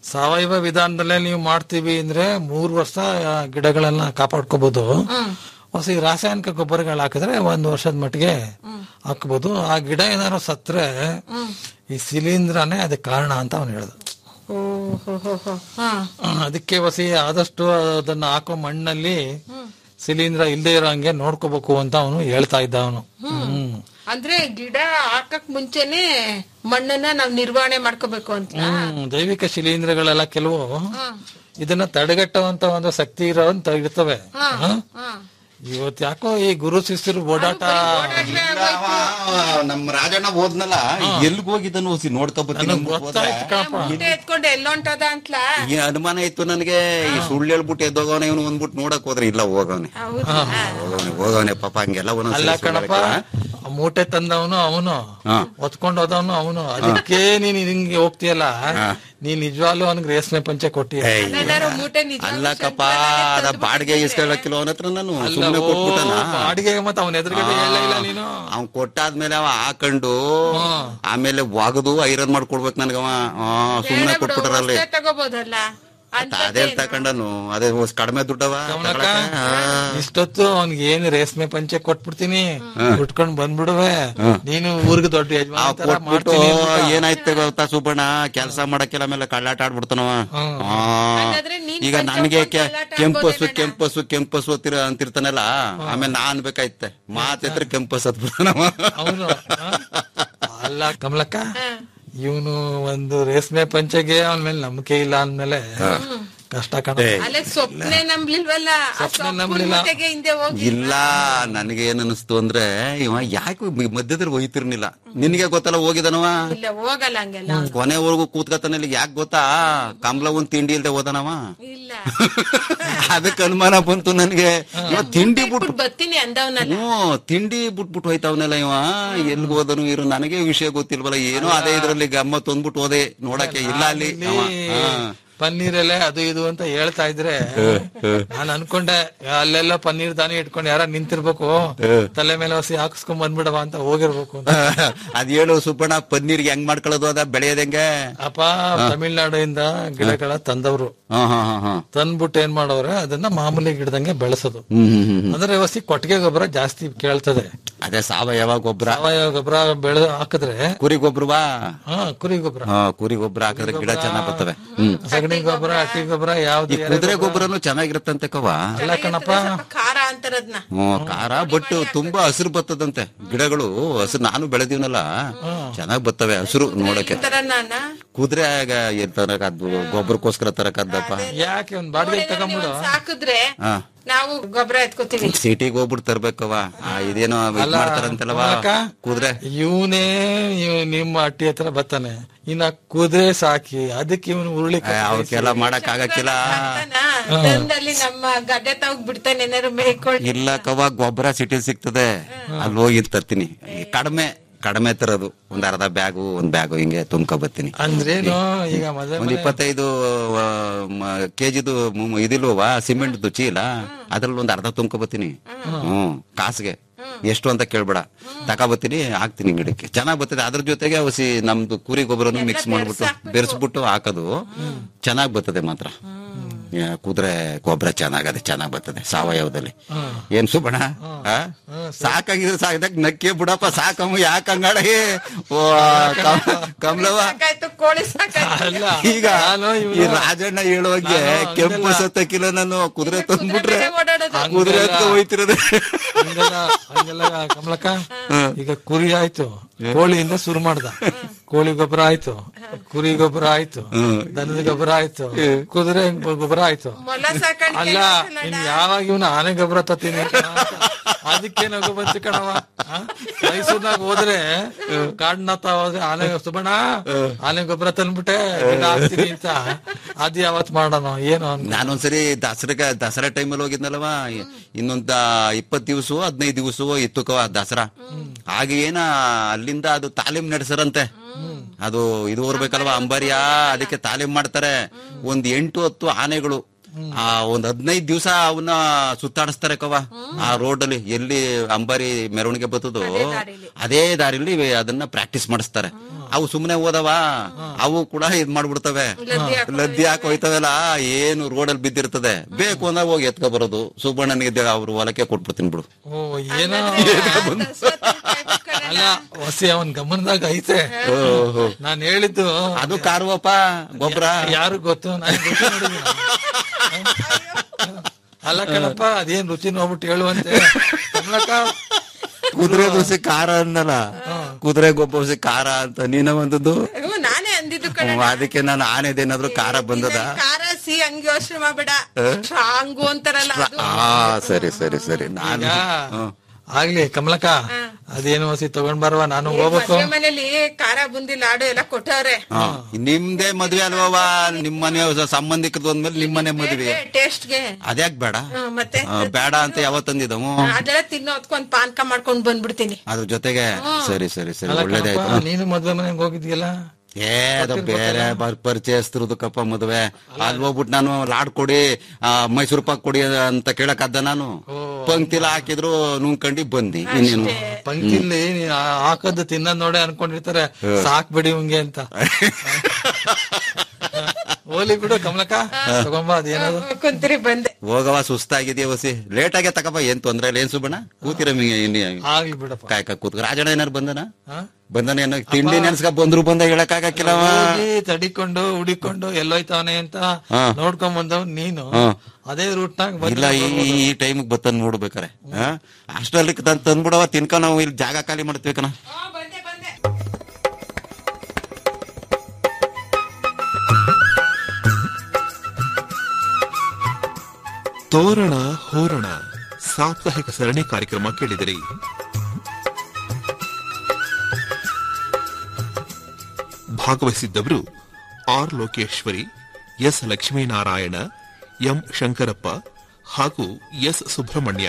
ಸಾವಯವ ವಿಧಾನದಲ್ಲೇ ನೀವು ಮಾಡ್ತೀವಿ ಅಂದ್ರೆ ಮೂರ್ ವರ್ಷ ಆ, ಗಿಡಗಳನ್ನ ಕಾಪಾಡ್ಕೋಬಹುದು ಹೊಸ ಈ ರಾಸಾಯನಿಕ ಗೊಬ್ಬರಗಳು ಹಾಕಿದ್ರೆ ಒಂದ್ ವರ್ಷದ ಮಟ್ಟಿಗೆ ಹಾಕ್ಬೋದು ಆ ಗಿಡ ಏನಾದ್ರು ಸತ್ರೆ ಈ ಶಿಲೀಂಧ್ರನೇ ಅದಕ್ಕೆ ಕಾರಣ ಅಂತ ಅವನು ಹೇಳ್ದ ಓ ಹೋ ಹೋ ಹೋ ಹಾ ಅದಕ್ಕೆ ವಸಿ ಆದಷ್ಟು ಅದನ್ನ ಹಾಕೋ ಮಣ್ಣಲ್ಲಿ ಶಿಲೀಂಧ್ರ ಇಲ್ಲದೆ ಇರೋ ಹಂಗೆ ನೋಡ್ಕೋಬೇಕು ಅಂತ ಅವನು ಹೇಳ್ತಾ ಇದ್ದ ಅವನು ಹ್ಮ್ ಅಂದ್ರೆ ಗಿಡ ಹಾಕಕ್ ಮುಂಚೆನೆ ಮಣ್ಣನ್ನ ನಾವ್ ನಿರ್ವಹಣೆ ಮಾಡ್ಕೋಬೇಕು ಅಂತ ಹ್ಮ್ ಜೈವಿಕ ಶಿಲೀಂಧ್ರಗಳೆಲ್ಲ ಕೆಲವು ಇದನ್ನ ತಡೆಗಟ್ಟುವಂತ ಒಂದು ಶಕ್ತಿ ಇರೋಂತ ಇರ್ತವೆ ಹ? ಹಾ. ಇವತ್ ಯಾಕೋ ಈ ಗುರು ಶಿಷ್ಯರು ಓಡಾಟ ನಮ್ಮ ರಾಜಣ್ಣ ಹೋದ್ನಲ್ಲ ಎಲ್ಗ್ ಹೋಗಿದ್ದನು ಹೊಸಿ ನೋಡ್ತಾ ಬರ್ತೀನಿ ನನಗ್ ಗೊತ್ತಾಯ್ತು ಕಣಪ್ಪ ಮುಟ್ಟೆ ಎತ್ಕೊಂಡು ಎಲ್ಲೊಂಟದ ಅಂತಲ ಈ ಅನುಮಾನ ಇತ್ತು ನನಗೆ ಈ ಸುಳ್ಳು ಹೇಳ್ಬಿಟ್ಟು ಎದ್ದೋಗವನೆ ಇವನು ಒಂದ್ಬಿಟ್ಟು ನೋಡಕ್ ಹೋದ್ರೆ ಇಲ್ಲ ಹೋಗವನೆ ಹೌದಾ ಹೋಗವನೆ ಹೋಗವನೆ ಪಾಪ ಹಂಗೆಲ್ಲ ಅಲ್ಲ ಒಂದೊಂದ್ಸಲ ಕಣಪ್ಪ ಆ ಮೂಟೆ ತಂದವನು ಅವನು ಹಾ. ಹೊತ್ಕೊಂಡು ಹೋದವನು ಅವನು ಅದಕ್ಕೆ ನೀನ್ ಹಿಂಗೆ ಹೋಗ್ತೀಯಲ್ಲ ನೀನ್ ನಿಜವಾಗ್ಲೂ ಅವನಿಗೆ ರೇಷ್ಮೆ ಪಂಚೆ ಕೊಟ್ಟಿ ಎಲ್ಲಾರು ಮೂಟೆ ನಿಜ ಅಲ್ಲಕ್ಕಪ್ಪ ಅದ ಬಾಡಿಗೆ ಇಸ್ಕೊಳ್ಳಕ್ಕಿಲ್ಲ ಅವನ ಹತ್ರ ನಾನು ಸುಮ್ನೆ ಕೊಟ್ಬಿಟ್ಟನ ಅಡಿಗೆ ಮತ್ತೆ ಅವನ ಎದುರುಗಡೆ ಹೇಳೇ ಇಲ್ಲ ನೀನು ಅವ್ನ್ ಕೊಟ್ಟಾದ್ಮೇಲೆ ಅವ ಹಾಕೊಂಡು ಆಮೇಲೆ ಒಗದು ಐರನ್ ಮಾಡ್ಕೊಡ್ಬೇಕು ನನ್ಗವ ಆ, ಸುಮ್ನೆ ಕೊಟ್ಬಿಟ್ರಲ್ಲಿ ತಗೋಬಹುದಲ್ಲ ಅಂತ ಅದೇ ತಕೊಂಡನು ಅದೇ ಹೊಸ್ ಕಡಿಮೆ ದುಡ್ಡವ ಕಮಲಕ್ಕ, ಇಷ್ಟೊತ್ತು ಅವ್ನಿಗೆ ಏನ್ ರೇಷ್ಮೆ ಪಂಚೆ ಕೊಟ್ಬಿಡ್ತೀನಿ ಉಟ್ಕೊಂಡ್ ಬಂದ್ಬಿಡುವೆ ನೀನು ಊರಿಗೆ ದೊಡ್ಡ ಆ ಯಜಮಾನ ತರ ಕೊಟ್ಬಿಟ್ಟು ಮಾಡ್ತೀನಿ ಅಂದ್ಬಿಟ್ಟ. ಏನಾಯ್ತು ಗೊತ್ತಾ ಸುಬ್ಬಣ್ಣ ಕೆಲ್ಸ ಮಾಡಕ್ಕೆಲ್ಲ ಆಮೇಲೆ ಕಳ್ಳಾಟ ಆಡ್ಬಿಡ್ತಾನವ ಆ, ಹಾಗಾದ್ರೆ ನೀನ್ ಈಗ ಪಂಚೆ ನನಗೆ ಕೊಟ್ಟು ಕಳ್ಳಾಟ ಕೆಂಪಸು ಆಡ್ಬೋದೇನಣ್ಣ? ಕೆಂಪಸು ಕೆಂಪಸು ಅಂತಿರ ಅಂತಿರ್ತಾನಲ್ಲ ಆಮೇಲೆ ನಾ ಅನ್ಬೇಕಾಯ್ತೆ ಮಾತಿದ್ರೆ ಕೆಂಪಸ್ ಹತ್ಬಿಡ್ತಾನವ ಅವನು ಅಲ್ಲ ಕಮಲಕ್ಕ ಇವನು ಒಂದು ರೇಷ್ಮೆ ಪಂಚೆಗೆ ಅವನ ಮೇಲೆ ನಂಬಿಕೆ ಇಲ್ಲ ಅಂದ್ಮೇಲೆ ಕಷ್ಟ ಕಣ ಅಲ್ಲೇ ಸ್ವಪ್ನೆ ನಂಬ್ಲಿಲ್ವಲ್ಲ ಆ ಸ್ವಪ್ನೆ ಸ್ವಪ್ನ ನಂಬ್ಲಿಲ್ಲ. ಜೊತೆಗೆ ಹಿಂದೆ ಹೋಗಿ ಇಲ್ಲ ನನಗೆ ಏನ್ ಅನಿಸ್ತು ಅಂದ್ರೆ ಇವ ಯಾಕೆ ಮಧ್ಯದಲ್ಲಿ ಹೋಯ್ತಿರ್ನಿಲ್ಲ ನಿನಗೆ ಗೊತ್ತಲ್ಲ ಹೋಗಿದನವ ಇಲ್ಲ ಹೋಗಲ್ಲ ಹಂಗೆಲ್ಲ ಕೊನೆವರೆಗೂ ಕೂತ್ಕತಾನೆ ಇಲ್ಲಿ ಯಾಕೆ ಗೊತ್ತಾ ಕಮಲ ಒಂದ್ ತಿಂಡಿ ಇಲ್ದೆ ಹೋದನವ ಇಲ್ಲ ಅದಕ್ಕೆ ಅನುಮಾನ ಬಂತು ನನಗೆ ಇವ ತಿಂಡಿ ಬಿಟ್ಟು ಬಿಟ್ಬಿಟ್ ಬರ್ತೀನಿ ಅಂದವನಲ್ಲ ಹ್ಞೂ ತಿಂಡಿ ಬಿಟ್ಬಿಟ್ಟು ಹೋಯ್ತಾವನೆಲ್ಲ ಇವ ಎಲ್ಗ್ ಹೋದನು ಇರು ನನಗೆ ವಿಷಯ ಗೊತ್ತಿಲ್ವಲ್ಲ ಏನೋ ಅದೇ ಇದ್ರಲ್ಲಿ ಗಮ್ಮತ್ ಅಂದ್ಬಿಟ್ಟು ಹೋದೆ ನೋಡಕ್ಕೆ ಇಲ್ಲ ಅಲ್ಲಿ ಅವ. ಹಾ. ಪನ್ನೀರ್ ಎಲೆ ಅದು ಇದು ಅಂತ ಹೇಳ್ತಾ ಇದ್ರೆ ನಾನು ಅನ್ಕೊಂಡೆ ಅಲ್ಲೆಲ್ಲ ಪನ್ನೀರ್ ದಾನಿ ಇಟ್ಕೊಂಡು ಯಾರ ನಿಂತಿರ್ಬೇಕು ತಲೆ ಮೇಲೆ ಹಸಿ ಹಾಕಿಸ್ಕೊಂಡ್ ಬಂದ್ಬಿಡವ ಅಂತ ಹೋಗಿರ್ಬೇಕು ಅಂತ ಅದ್ ಹೇಳು ಸುಬ್ಬಣ್ಣ ಪನ್ನೀರ್ಗೆ ಹೆಂಗ್ ಮಾಡ್ಕೊಳ್ಳೋದು ಅದ ಬೆಳೆಯೋದ್ ಹೆಂಗೆ ಅಪ್ಪ ತಮಿಳ್ನಾಡಿಂದ ಗಿಡಗಳ ತಂದವ್ರು ಹಾ ಹಾ ಹಾ ಹಾ ತಂದ್ಬಿಟ್ಟು ಏನ್ ಮಾಡವ್ರೆ ಅದನ್ನ ಮಾಮೂಲಿ ಗಿಡದಂಗೆ ಬೆಳೆಸೋದು ಹ್ಮ್ ಹ್ಮ್ ಹ್ಮ್ ಹ್ಮ್. ಅಂದ್ರೆ ವಸಿ ಕೊಟ್ಟಿಗೆ ಗೊಬ್ಬರ ಜಾಸ್ತಿ ಕೇಳ್ತದೆ ಅದೇ ಸಾವಯವ ಗೊಬ್ಬರ ಸಾವಯವ ಗೊಬ್ಬರ ಬೆಳೆ ಹಾಕಿದ್ರೆ ಕುರಿ ಗೊಬ್ಬರವಾ ಹಾ ಕುರಿ ಗೊಬ್ಬರ ಹಾ ಕುರಿ ಗೊಬ್ಬರ ಹಾಕಿದ್ರೆ ಗಿಡ ಚೆನ್ನಾಗ್ ಬರ್ತವೆ ಹ್ಮ್ ಸಗಣಿ ಗೊಬ್ಬರ ಅಕ್ಕಿ ಗೊಬ್ಬರ ಯಾವ್ದು ಈ ಕುದುರೆ ಗೊಬ್ಬರನು ಚೆನ್ನಾಗಿರುತ್ತಂತೆ ಕವ ಅಲ್ಲ ಕಣಪ್ಪ ಸ್ವಲ್ಪ ಖಾರ ಅಂತಾರದ್ನ ಹ್ಮ್ ಖಾರ ಬಟ್ ತುಂಬಾ ಹಸಿರು ಬರ್ತದಂತೆ ಗಿಡಗಳು ಹಸಿರು ನಾನು ಬೆಳೆದಿವನಲ್ಲ ಚೆನ್ನಾಗ್ ಬರ್ತವೆ ಹಸಿರು ನೋಡಕ್ಕೆ ತರ ನಾನ ಕುದುರೆ ಆಗ ಏನ್ ತರಕದ್ದು ಗೊಬ್ಬರಕ್ಕೋಸ್ಕರ ತರಕದ್ದಪ್ಪ ಯಾಕೆ ಒಂದ್ ಬಾಡಿಗೆ ತಗೊಂಬಿಡು ಸಾಕಿದ್ರೆ ಹಾ ನಾವು ಗೊಬ್ಬರ ಎತ್ಕೋತೀವಿ ಸಿಟಿಗೆ ಹೋಗ್ಬಿಟ್ಟು ತರ್ಬೇಕವ ಆ, ಇದೇನೋ ಇದ್ ಮಾಡ್ತಾರಂತಲ್ವ ಅಲ್ಲಕ್ಕ? ಕುದುರೆ ಇವನೇ ನಿಮ್ಮ ಅಟ್ಟಿ ಹತ್ರ ಬರ್ತಾನೆ ಇನ್ನ ಕುದುರೆ ಸಾಕಿ ಅದಕ್ಕೆ ಇವನು ಉರುಳಿ ಆ, ಅವಕ್ಕೆಲ್ಲ ಮಾಡಕ್ ಆಗಕ್ಕಿಲ್ಲ ತಂದಲ್ಲಿ ನಮ್ಮ ಗಡ್ಡೆ ತಗ್ ಬಿಡ್ತಾನೆ ಏನಾರು ಮೇಯ್ಕೊಳ್ ಇಲ್ಲ ಕವ ಗೊಬ್ಬರ ಸಿಟಿ ಸಿಗ್ತದೆ ಅಲ್ಲಿ ಹೋಗಿ ತರ್ತೀನಿ ಈ ಕಡಿಮೆ ಕಡಿಮೆ ತರೋದು ಒಂದ್ ಅರ್ಧ ಬ್ಯಾಗು ಒಂದ್ ಬ್ಯಾಗು ಹಿಂಗೆ ತುಂಬ್ಕೊ ಬರ್ತೀನಿ ಅಂದ್ರೇನು ಈಗ ಮದುವೆ ಒಂದ್ ಇಪ್ಪತ್ತೈದು ಕೆಜಿದು ಇದಿಲ್ವಾ ಸಿಮೆಂಟ್ ಚೀಲ ಅದ್ರಲ್ಲಿ ಒಂದ್ ಅರ್ಧ ತುಂಬ್ಕೊ ಬರ್ತೀನಿ ಹ್ಮ್ ಕಾಸಿಗೆ ಎಷ್ಟು ಅಂತ ಕೇಳ್ಬೇಡ ತಗೊಬತ್ತೀನಿ ಹಾಕ್ತೀನಿ ಗಿಡಕ್ಕೆ ಚೆನ್ನಾಗ್ ಬರ್ತದೆ ಅದ್ರ ಜೊತೆಗೆ ಹಸಿ ನಮ್ದು ಕುರಿ ಗೊಬ್ಬರನು ಮಿಕ್ಸ್ ಮಾಡ್ಬಿಟ್ಟು ಬೆರೆಸ್ಬಿಟ್ಟು ಹಾಕೋದು ಚೆನ್ನಾಗ್ ಬರ್ತದೆ ಮಾತ್ರ ಯಾ, ಕುದುರೆ ಗೊಬ್ಬರ ಚೆನ್ನಾಗದೆ ಚೆನ್ನಾಗ್ ಬರ್ತದೆ ಸಾವಯವದಲ್ಲಿ ಏನ್ ಸುಬಣ ಸಾಕಾಗಿದ್ರೆ ಸಾಕಿದಾಗ ನಕ್ಕೆ ಬಿಡಪ್ಪ ಸಾಕಮ್ಮ ಯಾಕ ಹಂಗಾಡಗೆ ಓ ಕಮ್- ಕಮಲವ್ವ ಸಾಕಾಯ್ತು ಕೋಳಿ ಸಾಕಾಯ್ತು ಅಲ್ಲ ಈಗ ನಾನು ಇವ್ನು- ಈ ರಾಜಣ್ಣ ಹೇಳುವಾಗೆ ನಾನು ಕೆಂಪು ಹಂಗೆಲ್ಲ- ಸತ್ತಕ್ಕಿಲ್ಲ ನಾನು ಕುದುರೆ ತಂದ್ಬಿಟ್ರೆ ಮೇಲೆ ಓಡಾಡೋದು ಕುದುರೆ ಹತ್ಕ ಹೋಯ್ತಿರೋದು ಹಂಗೆಲ್ಲ ಹಂಗೆಲ್ಲ ಕಮಲಕ್ಕ ಈಗ ಕುರಿ ಆಯ್ತು ಕೋಳಿಯಿಂದ ಶುರು ಮಾಡ್ದ ಕೋಳಿ ಗೊಬ್ಬರ ಆಯ್ತು ಕುರಿ ಗೊಬ್ಬರ ಆಯ್ತು ದನದ ಗೊಬ್ಬರ ಆಯ್ತು ಕುದುರೆ ಗೊಬ್ಬರ ಆಯ್ತು ಮೊಲ ಸಾಕಾಣಿಕೆ ಅಲ್ಲ ಇನ್ ಯಾವಾಗ ಇವನು ಆನೆ ಗೊಬ್ಬರ ತತ್ತೀನಿ ಅದಕ್ಕೆ ನಗು ಬಂತು ಕಣವ ಆ? ಮೈಸೂರ್ನಾಗ ಹೋದ್ರೆ ಕಾಡ್ನತ್ತ ಹೋದ್ರೆ ಆನೆ ಸುಬಣ ಆನೆ ಗೊಬ್ಬರ ತಂದ್ಬಿಟ್ಟೆ ಗಿಡ ಹಾಕ್ತೀನಿ ಅಂತ ಅದ್ ಯಾವತ್ ಮಾಡೋಣ ಏನು ಅನ್ಕೊ ನಾನೊಂದ್ಸರಿ ದಸರಾಗ ದಸರಾ ಟೈಮಲ್ಲಿ ಹೋಗಿದ್ನಲ್ವ ಇನ್ನೊಂದ ಇಪ್ಪತ್ ದಿವಸ ಹದಿನೈದು ದಿವಸ ಇತ್ತು ಕವ ದಸರಾ ಆಗ ಏನ ಅಲ್ಲಿಂದ ಅದು ತಾಲೀಮ್ ನಡೆಸರಂತೆ ಅದು ಇದು ಓರ್ಬೇಕಲ್ವಾ ಅಂಬಾರಿಯ ಅದಕ್ಕೆ ತಾಲೀಮ್ ಮಾಡ್ತಾರೆ ಒಂದ್ ಎಂಟು ಹತ್ತು ಆನೆಗಳು ಆ ಒಂದ್ ಹದಿನೈದು ದಿವಸ ಅವನ್ನ ಸುತ್ತಾಡಿಸ್ತಾರೆ ಕವ ಆ ರೋಡ್ ಅಲ್ಲಿ ಎಲ್ಲಿ ಅಂಬಾರಿ ಮೆರವಣಿಗೆ ಬರ್ತದೋ ಅದೇ ದಾರಿಲಿ ಅದನ್ನ ಪ್ರಾಕ್ಟೀಸ್ ಮಾಡಿಸ್ತಾರೆ ಅವು ಸುಮ್ನೆ ಹೋದವ ಅವು ಕೂಡ ಇದ್ ಮಾಡ್ಬಿಡ್ತವೆ ಲದ್ದಿ ಹಾಕಿ ಹೋಯ್ತವೆಲ್ಲ ಏನು ರೋಡಲ್ಲಿ ಬಿದ್ದಿರ್ತದೆ ಬೇಕು ಅಂದಾಗ ಹೋಗಿ ಎತ್ಕೊ ಬರೋದು ಸುಬ್ಬಣ್ಣನಿಗೆ ಅವ್ರು ಹೊಲಕ್ಕೆ ಕೊಟ್ಬಿಡ್ತೀನಿ ಬಿಡು ಓ ಏನೋ ಅಲ್ಲ ಹೊಸಿ ಅವನ್ ಗಮನದಾಗ ಐತೆ ಓಹೋ. ನಾನ್ ಹೇಳಿದ್ದು ಅದು ಕಾರುವಪ್ಪ ಗೊಬ್ಬರ ಯಾರು ಗೊತ್ತು ನಾನ್ ರುಚಿ ನೋಡಿದ್ದೀನಿ. ಅಲ್ಲ ಕಣಪ್ಪ ಅದೇನ್ ರುಚಿ ನೋಡ್ಬಿಟ್ಟು ಹೇಳುವಂತೆ ಕಮಲಕ್ಕ ಕುದುರೆ ದೋಸೆ ಖಾರ ಅನ್ನಲ್ಲ ಕುದುರೆ ಗೊಬ್ಬರ ಖಾರ ಅಂತ ನೀನ ಒಂದದ್ದು ಹ್ಞೂ, ನಾನೇ ಅಂದಿದ್ದು ಕಣ ಹ್ಮ್, ಅದಕ್ಕೆ ನಾನು ಆನೆದೇನಾದ್ರೂ ಖಾರ ಬಂದದ ಖಾರ ಸಿ ಹಂಗೆ ಯೋಚನೆ ಮಾಡ್ಬೇಡ ಸ್ಟ್ರಾಂಗು ಅಂತಾರಲ್ಲ ಅದು ಆ ಸರಿ ಸರಿ ಸರಿ ನಾನು ಈಗ ಹ್ಮ್. ಆಗ್ಲಿ ಕಮಲಕ್ಕ ಅದೇನು ಹೊಸಿ ತಗೊಂಡ್ ಬರುವ ನಾನು ಹೋಗ್ಬೇಕು ಮದ್ವೆ ಮನೇಲಿ ಖಾರ ಬುಂದಿ ಲಾಡು ಎಲ್ಲ ಕೊಟ್ಟವ್ರೆ ಹಾ. ನಿಮ್ದೇ ಮದ್ವೆ ಅಲ್ವವ ನಿಮ್ ಮನೆ ಸಂಬಂಧಿಕರದ್ದು ಅಂದ್ಮೇಲೆ ನಿಮ್ ಮನೆ ಮದ್ವೆ ಟೇಸ್ಟ್ಗೆ ಅದ್ಯಾಕ್ ಬೇಡ ಮತ್ತೆ ಆ, ಬೇಡ ಅಂತ ಯಾವತ್ತಂದಿದ್ದವು ಅದೆಲ್ಲ ತಿನ್ನೋ ಹೊತ್ಕೊಂಡ್ ಪಾನ್ಕ ಮಾಡ್ಕೊಂಡ್ ಬಂದ್ಬಿಡ್ತೀನಿ ಅದ್ರ ಜೊತೆಗೆ ಸರಿ ಸರಿ ಸರಿ ಅಲ್ಲ ಒಳ್ಳೇದೇ ಕಣಪ್ಪ, ಆಯ್ತು ನೀನು ಮದ್ವೆ ಮನೆಗೆ ಹೋಗಿದ್ಯಲ್ಲ ಏ ಅದು ಬೇರೆ ಬರ್- ಪರಿಚಯಸ್ತಿರೋದು ಕಪ್ಪ ಮದುವೆ ಅಲ್ಲಿ ಹೋಗ್ಬಿಟ್ಟು ನಾನು ಲಾಡ್ ಕೊಡಿ ಆ, ಮೈಸೂರು ಪಾಕ್ ಕೊಡಿ ಅಂತ ಕೇಳಕ್ಕಾದ ನಾನು ಪಂಕ್ತಿಲ ಹಾಕಿದ್ರು ನುಂಗ್ಕಂಡಿ ಬಂದಿ ಇನ್ನೇನು ಪಂಕ್ತಿಲಿ ನೀನ್ ಆ- ಹಾಕದ್ದು ತಿನ್ನೋದ್ ನೋಡೇ ಅನ್ಕೊಂಡಿರ್ತಾರೆ ಸಾಕ್ ಬಿಡಿ ಹಂಗೆ ಅಂತ ಹೋಲಿ ಬಿಡು ಕಮಲಕ್ಕ ತಗೊಂಬ ಅದೇನದು ಕುಂತ್ರಿ ಬಂದೆ ಹೋಗವ ಸುಸ್ತಾಗಿದೆಯಾ ವಸಿ ಲೇಟ್ ಆಗೇ ತಕಪ್ಪ ಏನ್ ತೊಂದ್ರೆ ಇಲ್ಲ ಏನ್ ಸುಬ್ಬಣ್ಣ ಕೂತಿರ ಆಗ್ಲಿ ಬಿಡಪ್ಪ ಕಾಯ್ಕ ಕೂತ್ ರಾಜಣ್ಣ ಏನಾರು ಬಂದನ ಹಾ? ಬಂದನ ಏನೋ ತಿಂಡಿ ನೆನ್ಸ್ಕ ಬಂದ್ರು ಬಂದ ಹೇಳಕ್ಕಾಗಕ್ಕಿಲ್ಲವ ಹೋಗಿ ತಡಿಕೊಂಡು ಹುಡಿಕೊಂಡು ಎಲ್ಲೋಯ್ತಾವನೆ ಅಂತ ಹಾ. ನೋಡ್ಕೊಂಡ್ ಬಂದವ್ ನೀನು ಹಾ. ಅದೇ ರೂಟ್ನಾಗ ಇಲ್ಲ ಈ ಈ ಟೈಮ್ ಬತ್ತನ್ ನೋಡ್ಬೇಕಾರೆ ಅಷ್ಟರಲ್ಲಿ ತಂದ್ ತಂದ್ಬಿಡವ ತಿನ್ಕ ನಾವು ಇಲ್ಲಿ ಜಾಗ ಖಾಲಿ ಮಾಡ್ತೀವಿ ಬಂದೆ ಬಂದೆ ತೋರಣ ಹೋರಣ ಸಾಪ್ತಾಹಿಕ ಸರಣಿ ಕಾರ್ಯಕ್ರಮ ಕೇಳಿದಿರಿ ಭಾಗವಹಿಸಿದ್ದವರು R Lokeshwari S Lakshminarayana M Shankarappa ಹಾಗೂ ಎಸ್ ಸುಬ್ರಹ್ಮಣ್ಯ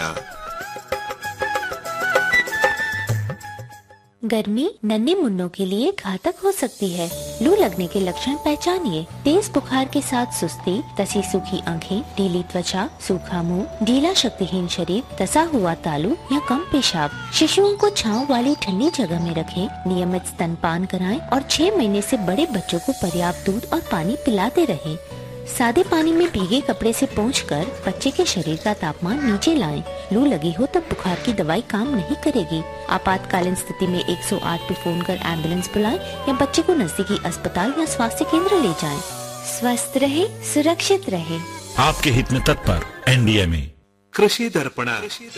गर्मी नन्हे मुन्नों के लिए घातक हो सकती है लू लगने के लक्षण पहचानिए तेज बुखार के साथ सुस्ती तसी सूखी आंखें ढीली त्वचा सूखा मुंह ढीला शक्तिहीन शरीर तसा हुआ तालू या कम पेशाब शिशुओं को छांव वाली ठंडी जगह में रखें नियमित स्तनपान कराएं और छह महीने से बड़े बच्चों को पर्याप्त दूध और पानी पिलाते रहें सादे पानी में भीगे कपड़े से पोंछकर बच्चे के शरीर का तापमान नीचे लाएं। लू लगी हो तब बुखार की दवाई काम नहीं करेगी आपातकालीन स्थिति में 108 पे फोन कर एम्बुलेंस बुलाएं या बच्चे को नजदीकी अस्पताल या स्वास्थ्य केंद्र ले जाएं। स्वस्थ रहे सुरक्षित रहे आपके हित में तत्पर एनडीएमए ಕೃಷಿ ದರ್ಪಣ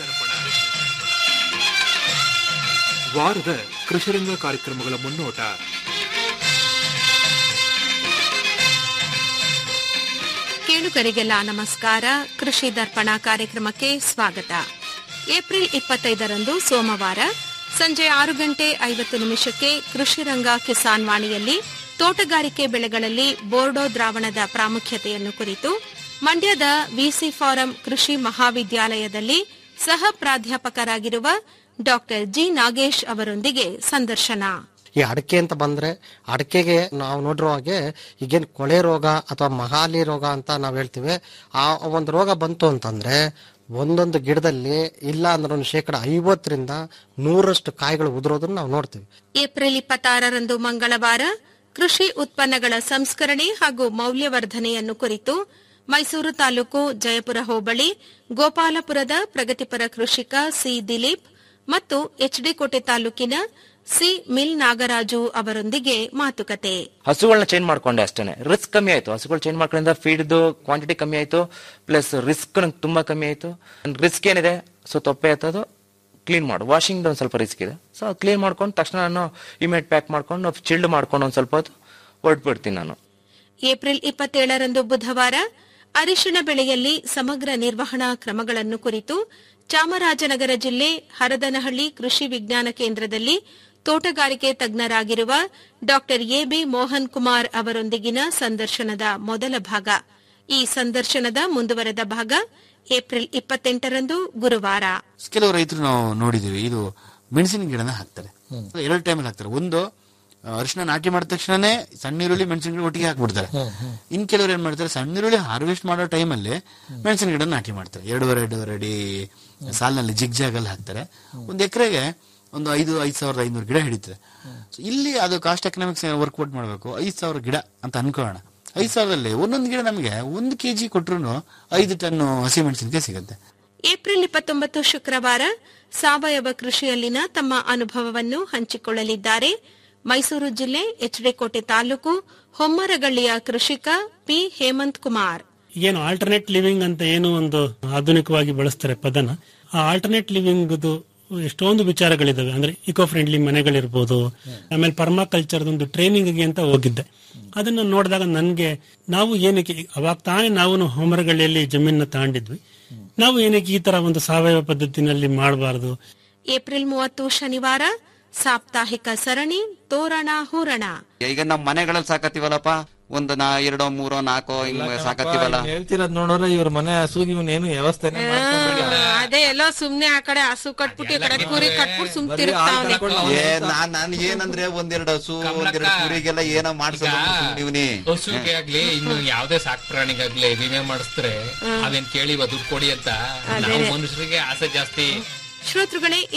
ವಾರದ ಕೃಷಿರಂಗ ಕಾರ್ಯಕ್ರಮಗಳ ಮುನ್ನೋಟ ಕೇಳುಗರಿಗೆಲ್ಲ ನಮಸ್ಕಾರ ಕೃಷಿ ದರ್ಪಣ ಕಾರ್ಯಕ್ರಮಕ್ಕೆ ಸ್ವಾಗತ ಏಪ್ರಿಲ್ ಇಪ್ಪತ್ತೈದರಂದು ಸೋಮವಾರ ಸಂಜೆ ಆರು ಗಂಟೆ ಐವತ್ತು ನಿಮಿಷಕ್ಕೆ ಕೃಷಿ ರಂಗ ಕಿಸಾನ್ ವಾಣಿಯಲ್ಲಿ ತೋಟಗಾರಿಕೆ ಬೆಳೆಗಳಲ್ಲಿ ಬೋರ್ಡೋ ದ್ರಾವಣದ ಪ್ರಾಮುಖ್ಯತೆಯನ್ನು ಕುರಿತು ಮಂಡ್ಯದ ವಿಸಿ ಫಾರಂ ಕೃಷಿ ಮಹಾವಿದ್ಯಾಲಯದಲ್ಲಿ ಸಹ ಪ್ರಾಧ್ಯಾಪಕರಾಗಿರುವ ಡಾಕ್ಟರ್ ಜಿ ನಾಗೇಶ್ ಅವರೊಂದಿಗೆ ಸಂದರ್ಶನ ಈ ಅಡಕೆ ಅಂತ ಬಂದ್ರೆ ಅಡಕೆಗೆ ನಾವು ನೋಡಿರೋ ಹಾಗೆ ಈಗೇನ್ ಕೊಳೆ ರೋಗ ಅಥವಾ ಮಹಾಲಿ ರೋಗ ಅಂತ ನಾವ್ ಹೇಳ್ತೀವಿ ಆ ಒಂದು ರೋಗ ಬಂತು ಅಂತಂದ್ರೆ ಒಂದೊಂದು ಗಿಡದಲ್ಲಿ ಇಲ್ಲ ಅಂದ್ರೆ ಒಂದು ಶೇಕಡ ಐವತ್ತರಿಂದ ನೂರಷ್ಟು ಕಾಯಿಗಳು ಉದುರೋದನ್ನ ನಾವು ನೋಡ್ತೀವಿ ಏಪ್ರಿಲ್ ಇಪ್ಪತ್ತಾರರಂದು ಮಂಗಳವಾರ ಕೃಷಿ ಉತ್ಪನ್ನಗಳ ಸಂಸ್ಕರಣೆ ಹಾಗೂ ಮೌಲ್ಯವರ್ಧನೆಯನ್ನು ಕುರಿತು ಮೈಸೂರು ತಾಲೂಕು ಜಯಪುರ ಹೋಬಳಿ ಗೋಪಾಲಪುರದ ಪ್ರಗತಿಪರ ಕೃಷಿಕ ಸಿ ದಿಲೀಪ್ ಮತ್ತು ಎಚ್ಡಿಕೋಟೆ ತಾಲೂಕಿನ ಸಿ ಮಿಲ್ ನಾಗರಾಜು ಅವರೊಂದಿಗೆ ಮಾತುಕತೆ ಹಸುಗಳನ್ನ ಚೇಂಜ್ ಮಾಡ್ಕೊಂಡೆ ಅಷ್ಟೇನೆ ರಿಸ್ಕ್ ಕಮ್ಮಿ ಆಯ್ತು ಹಸುಗಳು ಚೇಂಜ್ ಮಾಡ್ಕೊಂಡ್ರಿಂದ ಫೀಡ್ ಕ್ವಾಂಟಿಟಿ ಕಮ್ಮಿ ಆಯ್ತು ಪ್ಲಸ್ ರಿಸ್ಕ್ ನಂಗೆ ತುಂಬಾ ಕಮ್ಮಿ ಆಯ್ತು ರಿಸ್ಕ್ ಏನಿದೆ ಸೊ ತೊಪ್ಪೆ ಎತ್ತೋದು ಕ್ಲೀನ್ ಮಾಡು ವಾಷಿಂಗ್ ಒಂದು ಸ್ವಲ್ಪ ರಿಸ್ಕ್ ಇದೆ ಸೊ ಕ್ಲೀನ್ ಮಾಡ್ಕೊಂಡು ತಕ್ಷಣ ನಾನು ಇಮೇಟ್ ಪ್ಯಾಕ್ ಮಾಡ್ಕೊಂಡು ಚಿಲ್ಡ್ ಮಾಡ್ಕೊಂಡು ಒಂದು ಸ್ವಲ್ಪ ಹೊತ್ತು ಹೊರಟ್ಬಿಡ್ತೀನಿ ನಾನು ಏಪ್ರಿಲ್ ಇಪ್ಪತ್ತೇಳರಂದು ಬುಧವಾರ ಅರಿಶಿಣ ಬೆಳೆಯಲ್ಲಿ ಸಮಗ್ರ ನಿರ್ವಹಣಾ ಕ್ರಮಗಳನ್ನು ಕುರಿತು ಚಾಮರಾಜನಗರ ಜಿಲ್ಲೆ ಹರದನಹಳ್ಳಿ ಕೃಷಿ ವಿಜ್ಞಾನ ಕೇಂದ್ರದಲ್ಲಿ ತೋಟಗಾರಿಕೆ ತಜ್ಞರಾಗಿರುವ ಡಾಕ್ಟರ್ ಎಬಿ ಮೋಹನ್ ಕುಮಾರ್ ಅವರೊಂದಿಗಿನ ಸಂದರ್ಶನದ ಮೊದಲ ಭಾಗ ಈ ಸಂದರ್ಶನದ ಮುಂದುವರೆದ ಭಾಗ ಏಪ್ರಿಲ್ ಇಪ್ಪತ್ತೆಂಟರಂದು ಗುರುವಾರ ಕೆಲವು ರೈತರು ನಾವು ನೋಡಿದೀವಿ ಇದು ಮೆಣಸಿನ ಗಿಡನ ಹಾಕ್ತಾರೆ ಎರಡು ಟೈಮಲ್ಲಿ ಹಾಕ್ತಾರೆ ಒಂದು ಅರಿಶಿನ ನಾಟಿ ಮಾಡಿದ ತಕ್ಷಣನೇ ಸಣ್ಣ ಈರುಳ್ಳಿ ಮೆಣಸಿನ ಗಿಡ ಒಟ್ಟಿಗೆ ಹಾಕ್ಬಿಡ್ತಾರೆ ಇನ್ ಕೆಲವರು ಏನ್ ಮಾಡ್ತಾರೆ ಸಣ್ಣ ಈರುಳ್ಳಿ ಹಾರ್ವೆಸ್ಟ್ ಮಾಡೋ ಟೈಮಲ್ಲಿ ಮೆಣಸಿನ ಗಿಡ ನಾಟಿ ಮಾಡ್ತಾರೆ ಎರಡೂವರೆ ಎರಡೂವರೆ ಅಡಿ ಸಾಲಿನಲ್ಲಿ ಜಿಗ್ ಜಾಗಲ್ಲಿ ಹಾಕ್ತಾರೆ ಒಂದು ಎಕರೆಗೆ ಒಂದು ಐದು ಐದು ಸಾವಿರದ ಐನೂರು ಗಿಡ ಹಿಡಿತದೆ So ಇಲ್ಲಿ ಅದು ಕಾಸ್ಟ್ ಎಕನಾಮಿಕ್ಸ್ ವರ್ಕೌಟ್ ಮಾಡಬೇಕು ಐದು ಸಾವಿರ ಗಿಡ ಅಂತ ಅನ್ಕೋಣ ಐದು ಸಾವಿರದಲ್ಲಿ ಒಂದೊಂದು ಗಿಡ ನಮಗೆ ಒಂದು ಕೆಜಿ ಕೊಟ್ರು ಐದು ಟನ್ ಹಸಿ ಮೆಣಸಿನಕಾಯಿ ಸಿಗುತ್ತೆ ಏಪ್ರಿಲ್ ಇಪ್ಪತ್ತೊಂಬತ್ತು ಶುಕ್ರವಾರ ಸಾವಯವ ಕೃಷಿಯಲ್ಲಿನ ತಮ್ಮ ಅನುಭವವನ್ನು ಹಂಚಿಕೊಳ್ಳಲಿದ್ದಾರೆ ಮೈಸೂರು ಜಿಲ್ಲೆ ಎಚ್ಡಿಕೋಟೆ ತಾಲೂಕು ಹೊಮ್ಮರಗಳ್ಳಿಯ ಕೃಷಿಕ ಪಿ ಹೇಮಂತ್ ಕುಮಾರ್ ಏನು ಆಲ್ಟರ್ನೇಟ್ ಲಿವಿಂಗ್ ಅಂತ ಏನು ಒಂದು ಆಧುನಿಕವಾಗಿ ಬಳಸ್ತಾರೆ ಪದನ ಆ ಆಲ್ಟರ್ನೇಟ್ ಲಿವಿಂಗ್ ಎಷ್ಟೊಂದು ವಿಚಾರಗಳಿದಾವೆ ಅಂದ್ರೆ ಇಕೋ ಫ್ರೆಂಡ್ಲಿ ಮನೆಗಳಿರ್ಬೋದು ಆಮೇಲೆ ಪರ್ಮಾಕಲ್ಚರ್ ಒಂದು ಟ್ರೈನಿಂಗ್ ಅಂತ ಹೋಗಿದ್ದೆ ಅದನ್ನ ನೋಡಿದಾಗ ನನ್ಗೆ ನಾವು ಏನಕ್ಕೆ ಅವಾಗ ತಾನೇ ನಾವು ಹೋಮರಗಳ್ಳಿಯಲ್ಲಿ ಜಮೀನ ತಾಂಡಿದ್ವಿ ನಾವು ಏನಕ್ಕೆ ಈ ತರ ಒಂದು ಸಾವಯವ ಪದ್ಧತಿನಲ್ಲಿ ಮಾಡಬಾರದು ಏಪ್ರಿಲ್ ಮೂವತ್ತು ಶನಿವಾರ ಸಾಪ್ತಾಹಿಕ ಸರಣಿ ತೋರಣ ಹೂರಣ ಈಗ ನಮ್ ಮನೆಗಳಲ್ಲಿ ಸಾಕತ್ತೀವಲ್ಲಪ್ಪ ಒಂದು ನಾ ಎರಡೋ ಮೂರೋ ನಾಲ್ಕೋ ಹಿಂಗ್ ಸಾಕತ್ತೀವಲ್ಲ ಹೇಳ್ತಿರೋದ್ ನೋಡಿದ್ರೆ ಇವ್ರ ಮನೆ ಹಸುಗೆ ಇವನೇನು ವ್ಯವಸ್ಥೆನೆ ಮಾಡ್ಕೊಂಡಿಲ್ಲ. ಅದೇ ಎಲ್ಲೋ ಸುಮ್ನೆ ಆ ಕಡೆ ಹಸು ಕಟ್ಬಿಟ್ಟು ಈ ಕಡೆ ಕುರಿ ಕಟ್ಬಿಟ್ಟು ಸುಮ್ ತಿರುಗ್ತಾವ್ನೆ ಏ ನಾನ್ ನಾನ್ ಏನಂದ್ರೆ ಒಂದೆರಡು ಹಸು ಒಂದೆರಡು ಕುರಿಗೆಲ್ಲ ಏನೋ ಮಾಡ್ಸೋದು ನೀವ್ನಿ ಹಸುಗೆ ಆಗ್ಲಿ ಇನ್ನು ಯಾವ್ದೇ ಸಾಕ್ ಪ್ರಾಣಿಗಾಗ್ಲಿ ವಿಮೆ ಮಾಡಿಸ್ತಾರೆ ಅವೇನ್ ಕೇಳಿವ ದುಡ್ಡು ಕೊಡಿ ಅಂತ ನಾವು ಮನುಷ್ಯರಿಗೆ ಆಸೆ ಜಾಸ್ತಿ ಶ್ರೋತೃಗಳೇ